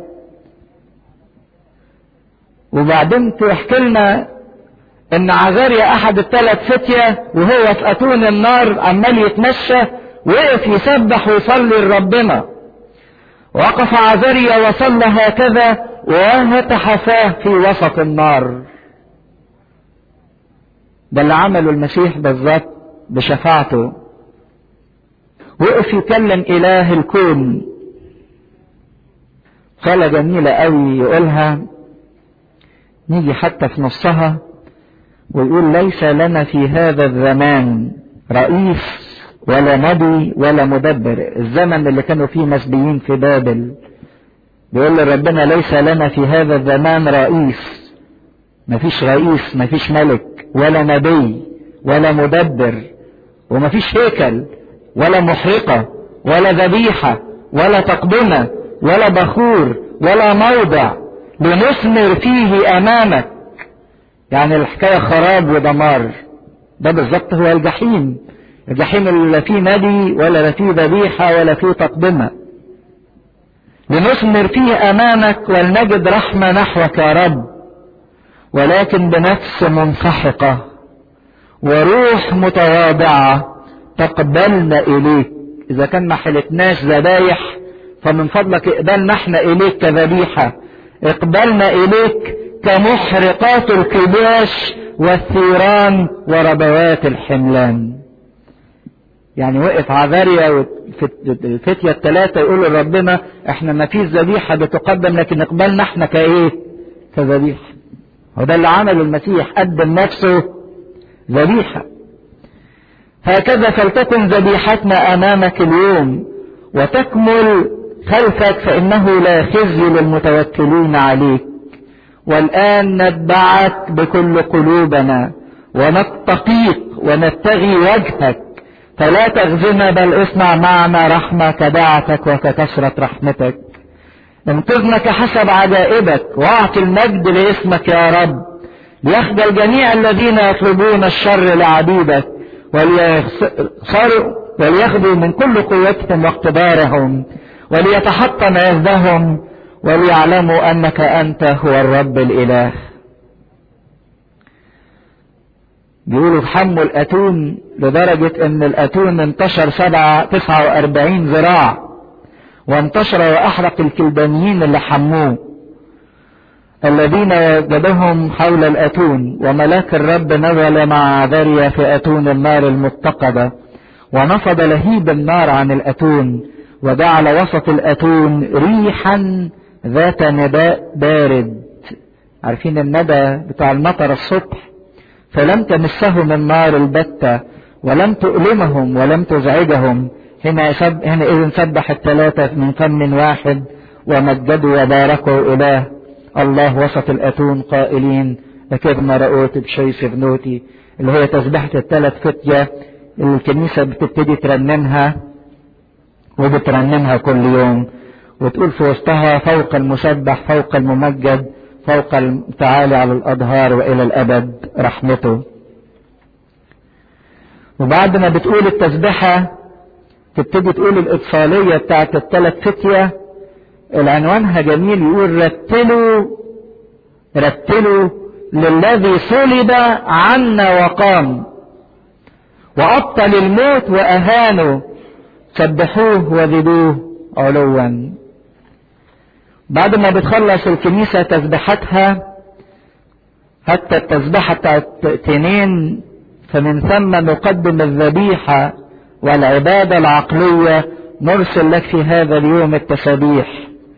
وبعدين تحكي لنا ان عزاريا احد الثلاث فتية وهو في اتون النار عمال يتمشى وقف يسبح ويصلي لربنا وقف عزاريا وصلى هكذا وهتح فاه في وسط النار ده اللي عمله المسيح بالظبط بشفاعته وقف يكلم اله الكون صلاة جميلة قوي يقولها نيجي حتى في نصها ويقول ليس لنا في هذا الزمان رئيس ولا نبي ولا مدبر الزمن اللي كانوا فيه مسبيين في بابل بيقول ربنا ليس لنا في هذا الزمان رئيس مفيش رئيس مفيش ملك ولا نبي ولا مدبر ومفيش هيكل ولا محرقة ولا ذبيحة ولا تقدمة ولا بخور ولا موضع لنثمر فيه أمامك يعني الحكاية خراب ودمار ده بالظبط هو الجحيم الجحيم اللي لا فيه نبي ولا لا فيه ذبيحة ولا فيه تقدمة لنثمر فيه أمامك ولنجد رحمة نحوك يا رب ولكن بنفس منسحقة وروح متواضعة تقبلنا إليك إذا كان ما حلتناش ذبايح فمن فضلك اقبلنا احنا إليك كذبيحة اقبلنا إليك كمحرقات الكباش والثيران وربوات الحملان يعني وقف عذاريا الفتية الثلاثة يقولوا لربنا احنا ما فيش ذبيحة بتقدم لكن اقبلنا احنا كايه كذبيحة وده اللي عمله المسيح قدم نفسه ذبيحة هكذا فلتكن ذبيحتنا امامك اليوم وتكمل خلفك فانه لا خزي للمتوكلين عليك والان نتبعك بكل قلوبنا ونتقيك ونبتغي وجهك فلا تخزنا بل اصنع معنا رحمة كدعتك وككثرة رحمتك انقذنا كحسب عجائبك واعط المجد لاسمك يا رب ليخجل جميع الذين يطلبون الشر لعبيدك ولياخذوا من كل قوتهم واقتدارهم وليتحطم عزهم وليعلموا انك انت هو الرب الاله بيقولوا حموا الاتون لدرجة ان الاتون انتشر سبعة تسعة واربعين ذراع وانتشر واحرق الكلدانيين اللي حموه الذين وجدهم حول الاتون وملاك الرب نزل مع عذاريا في اتون النار المتقدة ونفض لهيب النار عن الاتون وجعل وسط الاتون ريحا ذات نداء بارد عارفين الندى بتاع المطر الصبح فلم تمسهم النار البتة ولم تؤلمهم ولم تزعجهم هنا سب هنا إذن سبح الثلاثة من فم واحد ومجدوا وباركوا إله الله وسط الأتون قائلين ركبنا رؤوت بشيس بنوتي اللي هي تسبحة الثلاث فتية اللي الكنيسة بتبتدي ترنمها وبترنمها كل يوم وتقول في وسطها فوق المسبح فوق الممجد فوق التعالي على الأظهار وإلى الأبد رحمته وبعد ما بتقول التسبحة تبتدي تقول الإطفالية بتاعت الثلاث فتية العنوانها جميل يقول رتلوا رتلوا للذي صلب عنا وقام وأبطل الموت وأهانوا سبحوه وذبوه علوا بعد ما بتخلص الكنيسة تسبيحاتها حتى التسبيحة بتاعت تنين فمن ثم نقدم الذبيحة والعبادة العقلية نرسل لك في هذا اليوم التسابيح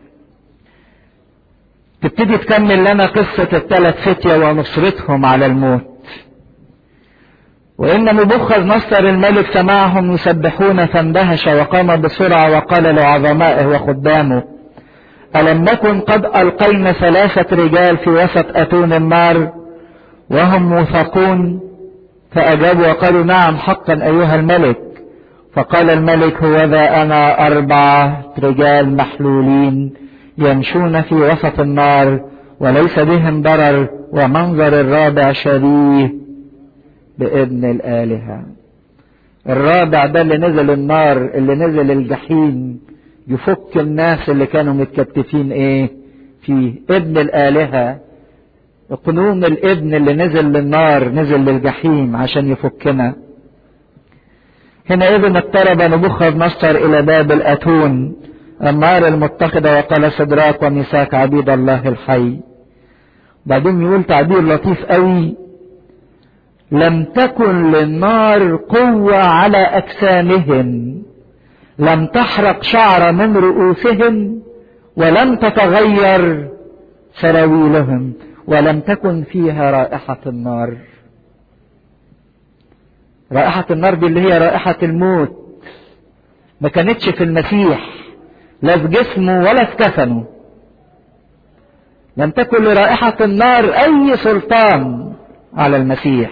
تبتدي تكمل لنا قصة الثلاث فتية ونصرتهم على الموت وإن نبوخذ نصر الملك سمعهم يسبحون فاندهش وقام بسرعة وقال لعظمائه وخدامه ألم نكن قد ألقينا ثلاثة رجال في وسط أتون النار وهم موثقون فأجابوا وقالوا نعم حقا أيها الملك فقال الملك هوذا أنا أربعة رجال محلولين يمشون في وسط النار وليس بهم ضرر ومنظر الرابع شبيه بابن الآلهة الرابع ده اللي نزل النار اللي نزل الجحيم يفك الناس اللي كانوا متكتفين ايه فيه ابن الآلهة اقنوم الابن اللي نزل للنار نزل للجحيم عشان يفكنا هنا إذن اقترب نبوخذ نصر إلى باب الأتون النار المتخذة وقال سدراك وميثاق عبيد الله الحي بعدين يقول تعبير لطيف قوي لم تكن للنار قوة على أجسامهم لم تحرق شعر من رؤوسهم ولم تتغير سراويلهم ولم تكن فيها رائحة النار رائحة النار دي اللي هي رائحة الموت ما كانتش في المسيح لا في جسمه ولا في كفنه لم تكن لرائحة النار أي سلطان على المسيح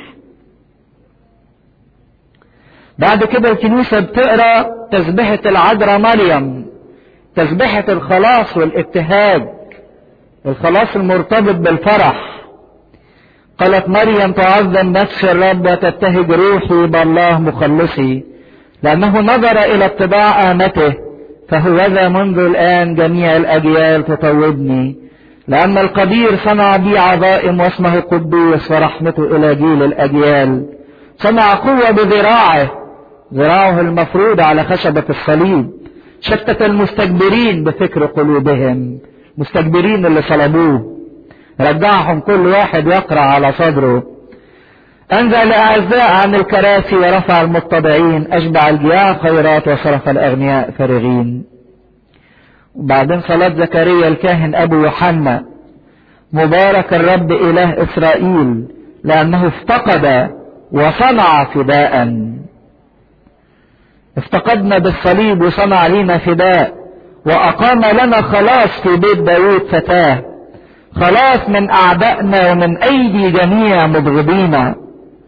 بعد كده الكنيسة بتقرا تسبحة العذراء مريم تسبحة الخلاص والابتهاج الخلاص المرتبط بالفرح قالت مريم تعظم نفس الرب وتبتهج روحي بالله مخلصي لأنه نظر إلى اتباع آمته فهوذا منذ الآن جميع الأجيال تطوبني لأن القدير صنع بي عظائم واسمه قدوس ورحمته إلى جيل الأجيال صنع قوة بذراعه ذراعه المفروض على خشبة الصليب شتت المستكبرين بفكر قلوبهم مستكبرين اللي صلبوه رجعهم كل واحد يقرأ على صدره أنزل الأعزاء عن الكراسي ورفع المتبعين أشبع الجياع خيرات وصرف الأغنياء فارغين وبعدين صلاة زكريا الكاهن أبو يوحنا مبارك الرب إله إسرائيل لأنه افتقد وصنع فداء افتقدنا بالصليب وصنع لنا فداء وأقام لنا خلاص في بيت داود فتاه خلاص من أعدائنا ومن أيدي جميع مبغضينا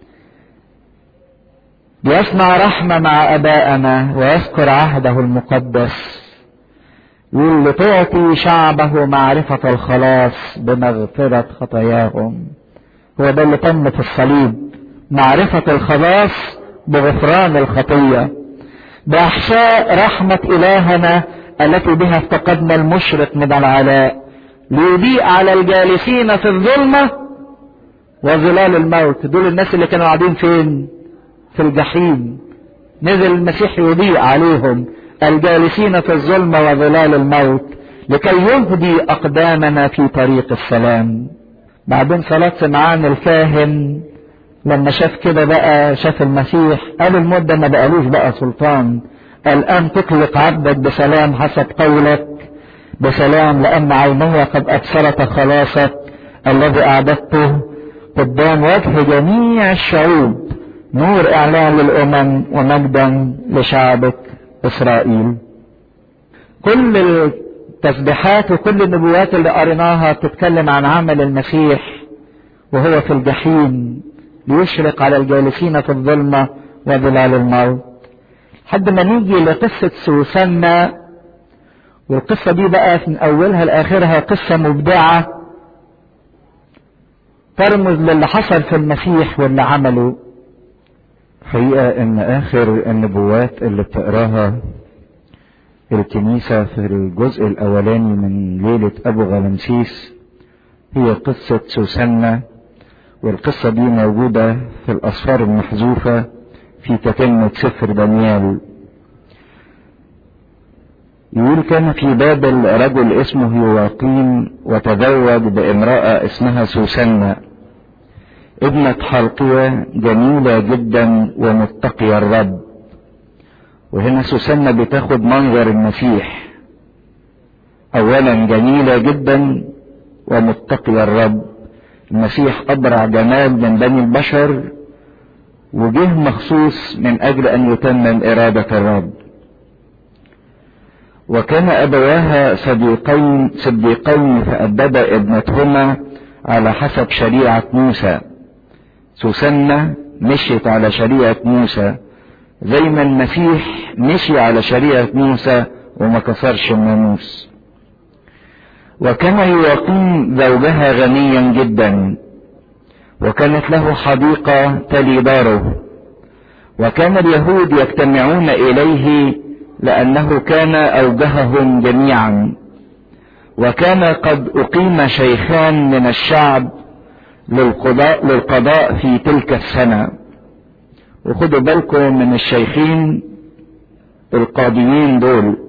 يصنع رحمة مع أبائنا ويذكر عهده المقدس يقول لتعطي شعبه معرفة الخلاص بمغفرة خطاياهم هو ده اللي تم في الصليب معرفة الخلاص بغفران الخطية بأحشاء رحمة إلهنا التي بها افتقدنا المشرق من العلاء ليضيء على الجالسين في الظلمة وظلال الموت دول الناس اللي كانوا قاعدين فين في الجحيم نزل المسيح يضيء عليهم الجالسين في الظلمة وظلال الموت لكي يهدي أقدامنا في طريق السلام بعدين صلاة سمعان الكاهن لما شاف كده بقى شاف المسيح قال الموت ده ما بقالوش بقى سلطان الآن تطلق عبدك بسلام حسب قولك بسلام لأن عيني قد أبصرت خلاصك الذي أعددته قدام وجه جميع الشعوب نور إعلان للأمم ومجدا لشعبك إسرائيل كل التسبيحات وكل النبوات اللي قريناها بتتكلم عن عمل المسيح وهو في الجحيم ليشرق على الجالسين في الظلمة وظلال الموت لحد ما نيجي لقصة سوسنة والقصة دي بقى من أولها لآخرها قصة مبدعة ترمز للي حصل في المسيح واللي عمله حقيقة ان اخر النبوات اللي بتقراها الكنيسة في الجزء الاولاني من ليلة ابو غلمسيس هي قصة سوسنة والقصة دي موجودة في الاسفار المحذوفة في تتمة سفر دانيال يقول كان في بابل رجل اسمه يواقيم وتزوج بامرأة اسمها سوسنة ابنة حلقية جميلة جدا ومتقية الرب وهنا سوسنة بتاخد منظر المسيح اولا جميلة جدا ومتقية الرب المسيح ابرع جمال من بني البشر وجه مخصوص من اجل ان يتمم ارادة الرب وكان ابواها صديقين صديقين فأدب ابنتهما على حسب شريعة موسى سوسنة مشيت على شريعة موسى زي ما المسيح مشي على شريعة موسى وما كسرش الناموس وكان يقيم زوجها غنيا جدا وكانت له حديقة تلي داره وكان اليهود يجتمعون إليه لأنه كان أوجههم جميعا وكان قد أقيم شيخان من الشعب للقضاء, للقضاء في تلك السنة وخدوا بالكم من الشيخين القاضيين دول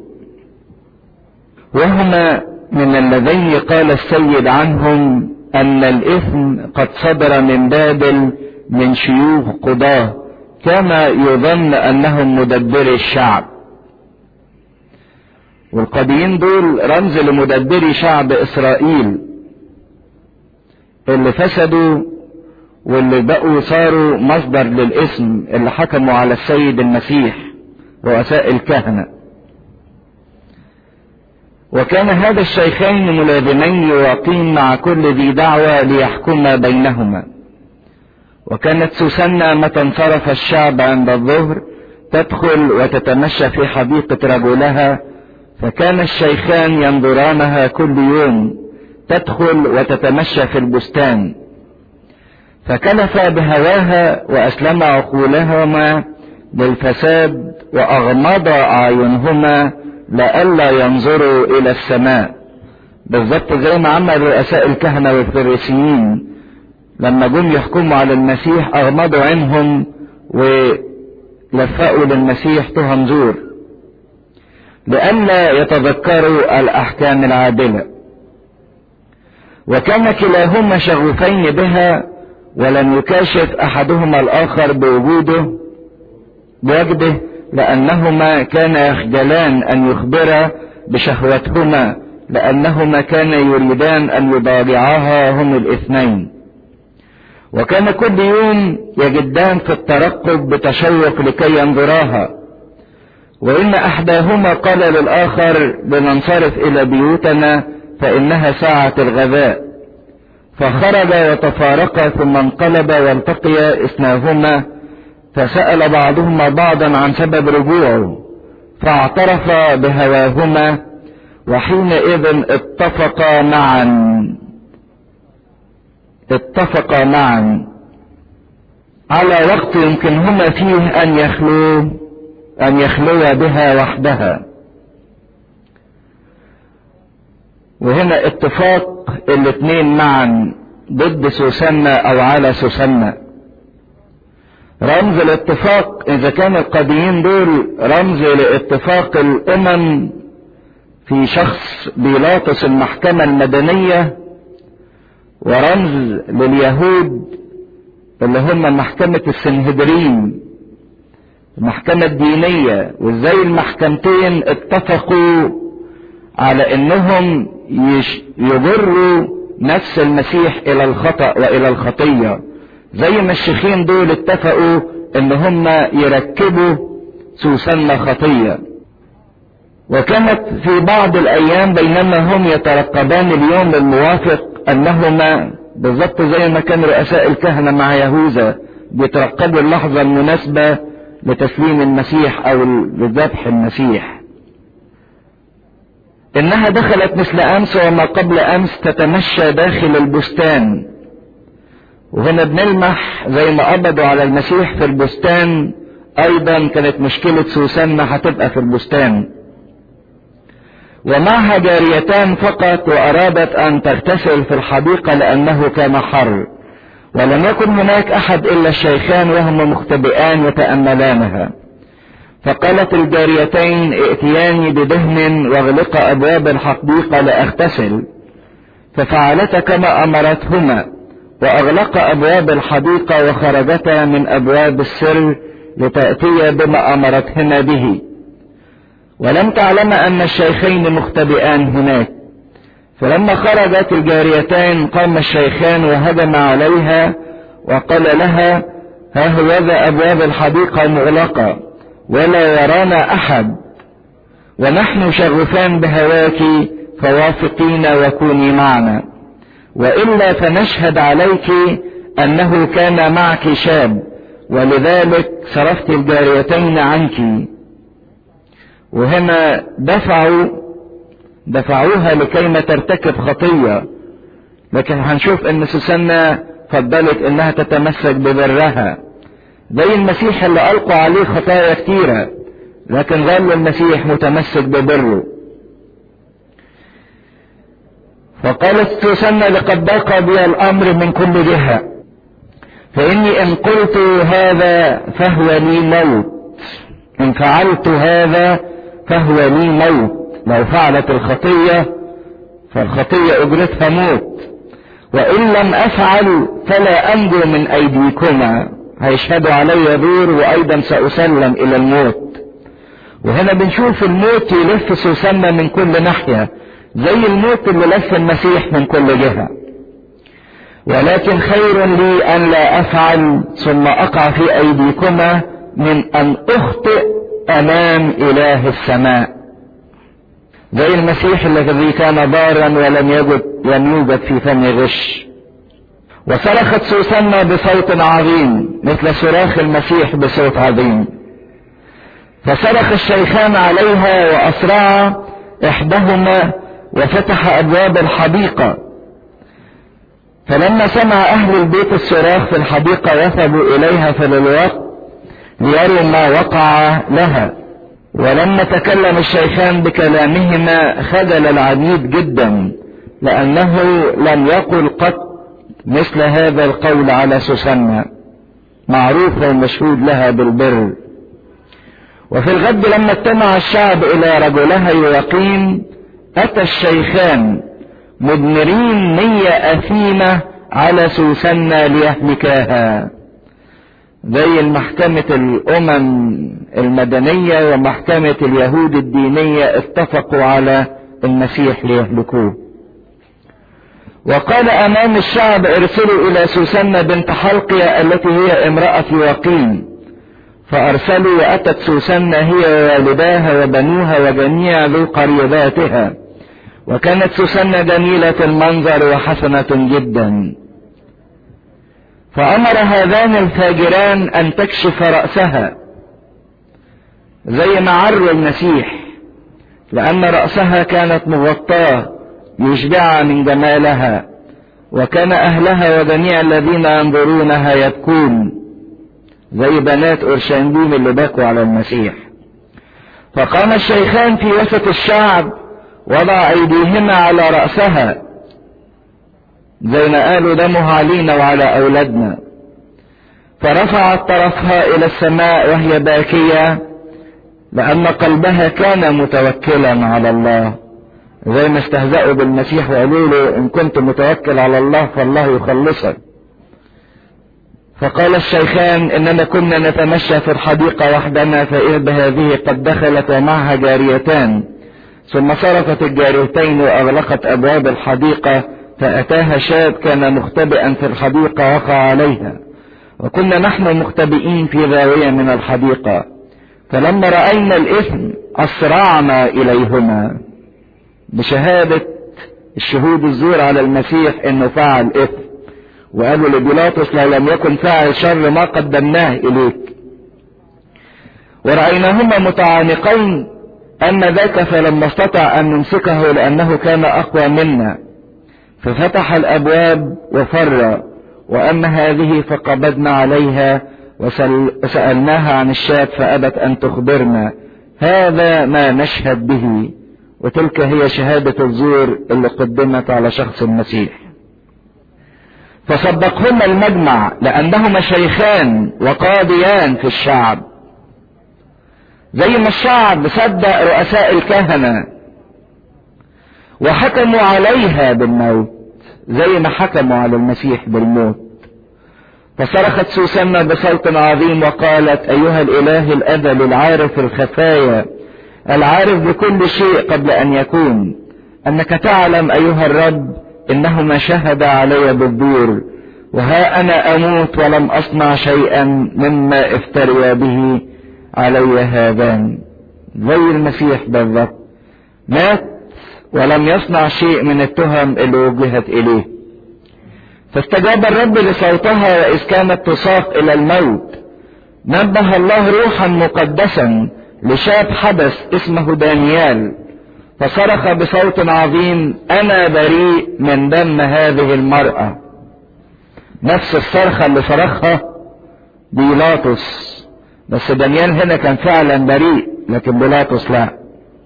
وهما من الذين قال السيد عنهم أن الإثم قد صدر من بابل من شيوخ قضاه كما يظن أنهم مدبري الشعب والقاضيين دول رمز لمدبري شعب إسرائيل اللي فسدوا واللي بقوا صاروا مصدر للاسم اللي حكموا على السيد المسيح رؤساء الكهنة وكان هذا الشيخين ملازمين يقيم مع كل ذي دعوة ليحكم بينهما وكانت سوسنة متى انصرف الشعب عند الظهر تدخل وتتمشى في حديقة رجلها فكان الشيخان ينظرانها كل يوم تدخل وتتمشى في البستان فكلف بهواها وأسلم عقولهما للفساد وأغمض أعينهما لئلا ينظروا إلى السماء بالضبط زي ما عمل رؤساء الكهنة والفريسيين لما جم يحكموا على المسيح أغمضوا عينهم ولفقوا للمسيح تهم زور لئلا يتذكروا الأحكام العادلة وكان كلاهما شغوفين بها ولم يكاشف أحدهما الآخر بوجوده بوجده لأنهما كان يخجلان أن يخبرا بشهوتهما لأنهما كان يريدان أن يضاجعاها هم الاثنين وكان كل يوم يجدان في الترقب بتشوق لكي ينظراها وإن أحداهما قال للآخر لننصرف إلى بيوتنا فإنها ساعة الغذاء فخرج وتفارقا ثم انقلب والتقيا اثناهما فسأل بعضهما بعضا عن سبب رجوعه فاعترف بهواهما وحينئذ اتفقا معا اتفقا معا على وقت يمكنهما فيه ان يخلوا ان يخلوا بها وحدها وهنا اتفاق الاثنين معا ضد سوسنة او على سوسنة رمز الاتفاق اذا كان القاضيين دول رمز لاتفاق الامم في شخص بيلاطس المحكمة المدنية ورمز لليهود اللي هم محكمة السنهدرين المحكمة الدينية وازاي المحكمتين اتفقوا على انهم يجروا نفس المسيح الى الخطأ والى الخطية زي ما الشيخين دول اتفقوا ان هم يركبوا سوسنة خطية وكانت في بعض الايام بينما هم يترقبان اليوم الموافق انهما بالضبط زي ما كان رؤساء الكهنة مع يهوذا بيترقبوا اللحظة المناسبة لتسليم المسيح او لذبح المسيح انها دخلت مثل امس وما قبل امس تتمشى داخل البستان وهنا بنلمح زي ما قبضوا على المسيح في البستان ايضا كانت مشكلة سوسنة هتبقى في البستان ومعها جاريتان فقط وارادت ان تغتسل في الحديقة لانه كان حر ولم يكن هناك احد الا الشيخان وهما مختبئان يتأملانها فقالت الجاريتين ائتياني بدهن واغلق ابواب الحديقة لاغتسل ففعلتا كما امرتهما واغلق ابواب الحديقة وخرجتا من ابواب السر لتأتي بما امرتهما به ولم تعلم ان الشيخين مختبئان هناك فلما خرجت الجاريتان قام الشيخان وهجم عليها وقال لها ها هوذا أبواب الحديقة مغلقة ولا يرانا أحد ونحن شغفان بهواك فوافقين وكوني معنا وإلا فنشهد عليك أنه كان معك شاب ولذلك صرفت الجاريتين عنك وهنا دفعوا دفعوها لكي ترتكب خطية لكن هنشوف ان سوسنة فضلت انها تتمسك ببرها زي المسيح اللي القوا عليه خطايا كتيرة لكن ظل المسيح متمسك ببره فقالت سوسنة لقد ضاق بي الامر من كل جهة فاني ان قلت هذا فهو لي موت ان فعلت هذا فهو لي موت لو فعلت الخطية فالخطية اجرتها موت وان لم افعل فلا انجو من ايديكما هيشهدوا علي دور وايضا ساسلم الى الموت وهنا بنشوف الموت يلف سوسنة من كل ناحية زي الموت اللي لف المسيح من كل جهة ولكن خير لي ان لا افعل ثم اقع في ايديكما من ان اخطئ امام اله السماء زي المسيح الذي كان بارا ولم يجد لم يوجد في فم غش وصرخت سوسنة بصوت عظيم مثل صراخ المسيح بصوت عظيم فصرخ الشيخان عليها وأسرعا إحداهما وفتح أبواب الحديقة فلما سمع أهل البيت الصراخ في الحديقة وثبوا إليها في الوقت ليروا ما وقع لها ولما تكلم الشيخان بكلامهما خجل العبيد جدا لأنه لم يقل قط مثل هذا القول على سوسنة معروفة ومشهود لها بالبر وفي الغد لما استمع الشعب إلى رجلها يقيم أتى الشيخان مدمرين نية أثيمة على سوسنة ليهلكاها زي المحكمة الأمم المدنية ومحكمة اليهود الدينية اتفقوا على المسيح ليهلكوه وقال أمام الشعب ارسلوا إلى سوسنة بنت حلقية التي هي امرأة يقين فأرسلوا وأتت سوسنة هي ووالداها وبنوها وجميع ذو قريباتها وكانت سوسنة جميلة المنظر وحسنة جدا فأمر هذان الفاجران أن تكشف رأسها زي ما عر المسيح لأن رأسها كانت مغطاة يشبع من جمالها وكان أهلها وجميع الذين ينظرونها يبكون زي بنات أورشليم اللي بكوا على المسيح فقام الشيخان في وسط الشعب وضع أيديهما على رأسها زي ما قالوا دمه علينا وعلى أولادنا فرفعت طرفها إلى السماء وهي باكية لأن قلبها كان متوكلا على الله زي ما استهزأوا بالمسيح وقالوا له إن كنت متوكل على الله فالله يخلصك فقال الشيخان إننا كنا نتمشى في الحديقة وحدنا فإذ هذه قد دخلت ومعها جاريتان ثم صرفت الجاريتين وأغلقت أبواب الحديقة فأتاها شاب كان مختبئا في الحديقة وقع عليها وكنا نحن مختبئين في زاوية من الحديقة فلما رأينا الإثم أسرعنا إليهما بشهادة الشهود الزور على المسيح انه فعل اثم وقالوا لبيلاطس لو لم يكن فاعل شر ما قدمناه اليك ورأيناهما متعانقين اما ذاك فلم نستطع ان نمسكه لانه كان اقوى منا ففتح الابواب وفر واما هذه فقبضنا عليها وسألناها عن الشاب فابت ان تخبرنا هذا ما نشهد به وتلك هي شهادة الزور اللي قدمت على شخص المسيح فصدقهما المجمع لأنهما شيخان وقاضيان في الشعب زي ما الشعب صدق رؤساء الكهنة وحكموا عليها بالموت زي ما حكموا على المسيح بالموت فصرخت سوسنة بصوت عظيم وقالت أيها الإله الأزل العارف الخفايا العارف بكل شيء قبل ان يكون انك تعلم ايها الرب انهما شهد علي بالدور وها انا اموت ولم اصنع شيئا مما افتري به علي هذان زي المسيح بالضبط مات ولم يصنع شيء من التهم اللي وجهت اليه فاستجاب الرب لصوتها واذ كانت تساق الى الموت نبه الله روحا مقدسا لشاب حدث اسمه دانيال فصرخ بصوت عظيم انا بريء من دم هذه المرأة نفس الصرخة اللي صرخها بيلاطس بس دانيال هنا كان فعلا بريء لكن بيلاطس لا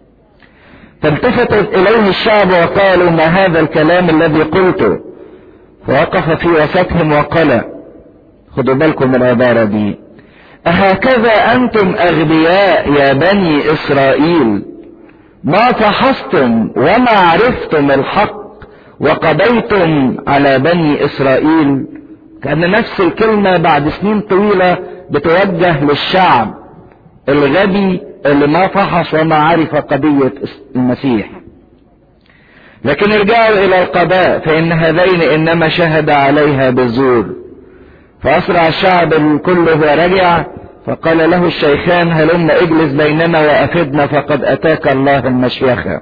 فالتفتت اليه الشعب وقالوا ما هذا الكلام الذي قلته فوقف في وسطهم وقال خدوا بالكم من العبارة دي أهكذا أنتم أغبياء يا بني إسرائيل ما فحصتم وما عرفتم الحق وقضيتم على بني إسرائيل كأن نفس الكلمة بعد سنين طويلة بتوجه للشعب الغبي اللي ما فحص وما عرف قضية المسيح لكن ارجعوا الى القضاء فان هذين انما شهد عليها بالزور فاسرع الشعب كله ورجع فقال له الشيخان هلم اجلس بيننا وافدنا فقد اتاك الله المشيخة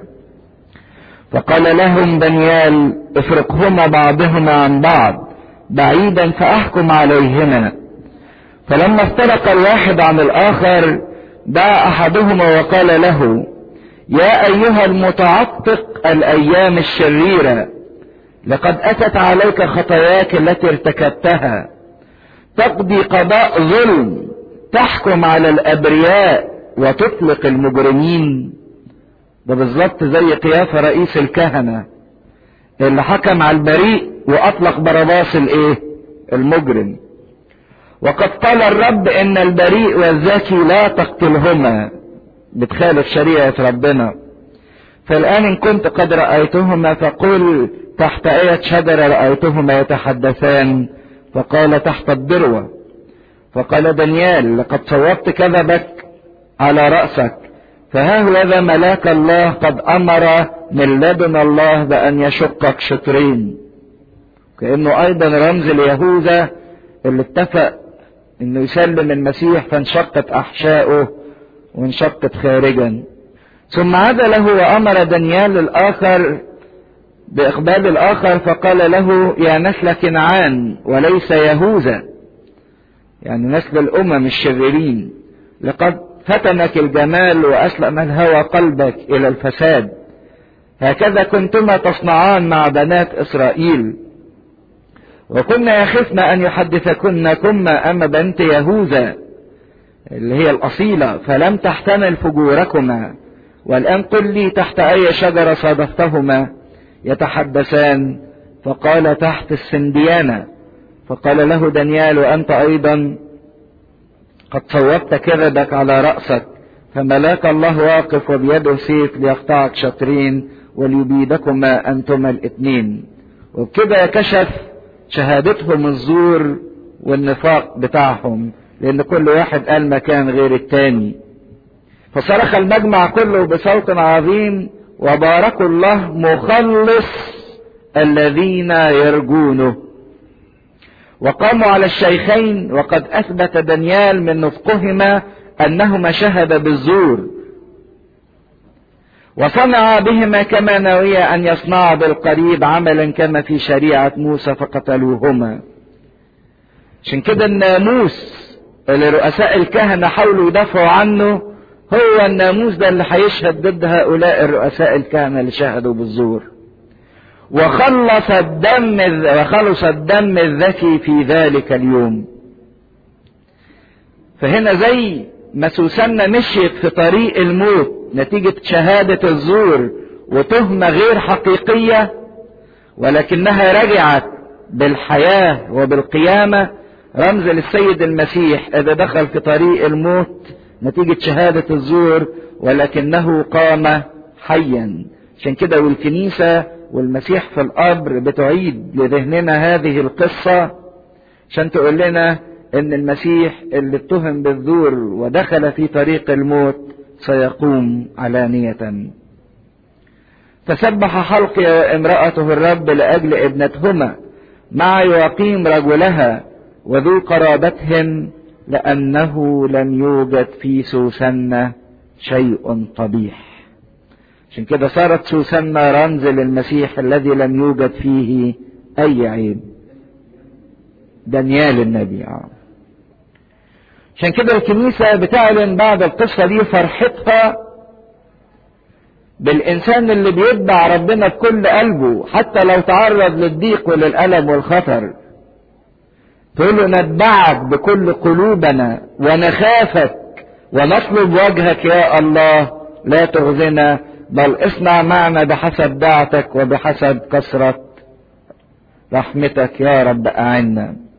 فقال لهم دانيال افرقهما بعضهما عن بعض بعيدا فاحكم عليهما فلما افترق الواحد عن الاخر دعا احدهما وقال له يا ايها المتعطق الايام الشريرة لقد اتت عليك خطاياك التي ارتكبتها تقضي قضاء ظلم تحكم على الابرياء وتطلق المجرمين ده بالظبط زي قيافة رئيس الكهنة اللي حكم على البريء واطلق برداس الايه المجرم وقد قال الرب ان البريء والزكي لا تقتلهما بتخالف شريعة ربنا فالآن إن كنت قد رأيتهما فقل تحت آية شجرة رأيتهما يتحدثان فقال تحت الذروة فقال دانيال لقد صوبت كذبك على رأسك فها هذا ملاك الله قد أمر من لدن الله بأن يشقك شطرين كأنه أيضا رمز ليهوذا اللي اتفق انه يسلم المسيح فانشقت احشائه وانشقت خارجا ثم عاد له وامر دانيال الاخر باقبال الاخر فقال له يا نسل كنعان وليس يهوذا يعني نسل الامم الشريرين لقد فتنك الجمال واسلم الهوى قلبك الى الفساد هكذا كنتما تصنعان مع بنات اسرائيل وكنا يخفن ان يحدثكن كما اما بنت يهوذا اللي هي الاصيله فلم تحتمل فجوركما والان قل لي تحت اي شجره صادفتهما يتحدثان فقال تحت السنديانه فقال له دانيال وانت ايضا قد صوبت كذبك على راسك فملاك الله واقف وبيده سيف ليقطعك شطرين وليبيدكما انتما الاثنين وبكده كشف شهادتهم الزور والنفاق بتاعهم لان كل واحد قال مكان غير التاني فصرخ المجمع كله بصوت عظيم وباركوا الله مخلص الذين يرجونه وقاموا على الشيخين وقد اثبت دانيال من نطقهما انهما شهدا بالزور وصنع بهما كما نوي ان يصنع بالقريب عملا كما في شريعة موسى فقتلوهما عشان كده الناموس اللي رؤساء الكهنة حاولوا يدافعوا عنه هو الناموس ده اللي هيشهد ضد هؤلاء الرؤساء الكهنة اللي شهدوا بالزور وخلص الدم وخلص الدم الذكي في ذلك اليوم فهنا زي ما سوسنة مشيت في طريق الموت نتيجة شهادة الزور وتهمة غير حقيقية ولكنها رجعت بالحياة وبالقيامة رمز للسيد المسيح إذا دخل في طريق الموت نتيجة شهادة الزور ولكنه قام حيا عشان كده والكنيسة والمسيح في القبر بتعيد لذهننا هذه القصة عشان تقول لنا ان المسيح اللي اتهم بالزور ودخل في طريق الموت سيقوم علانية فسبح حلقي امرأته الرب لأجل ابنتهما مع يقيم رجلها وذو قرابتهم لأنه لم يوجد في سوسنة شيء قبيح عشان كده صارت سوسنة رمز للمسيح الذي لم يوجد فيه أي عيب دانيال النبي آه. عشان كده الكنيسة بتعلن بعد القصة دي فرحتها بالإنسان اللي بيتبع ربنا بكل قلبه حتى لو تعرض للضيق وللألم والخطر تقول له نتبعك بكل قلوبنا ونخافك ونطلب وجهك يا الله لا تغزنا بل اصنع معنا بحسب دعتك وبحسب كثرة رحمتك يا رب أعنا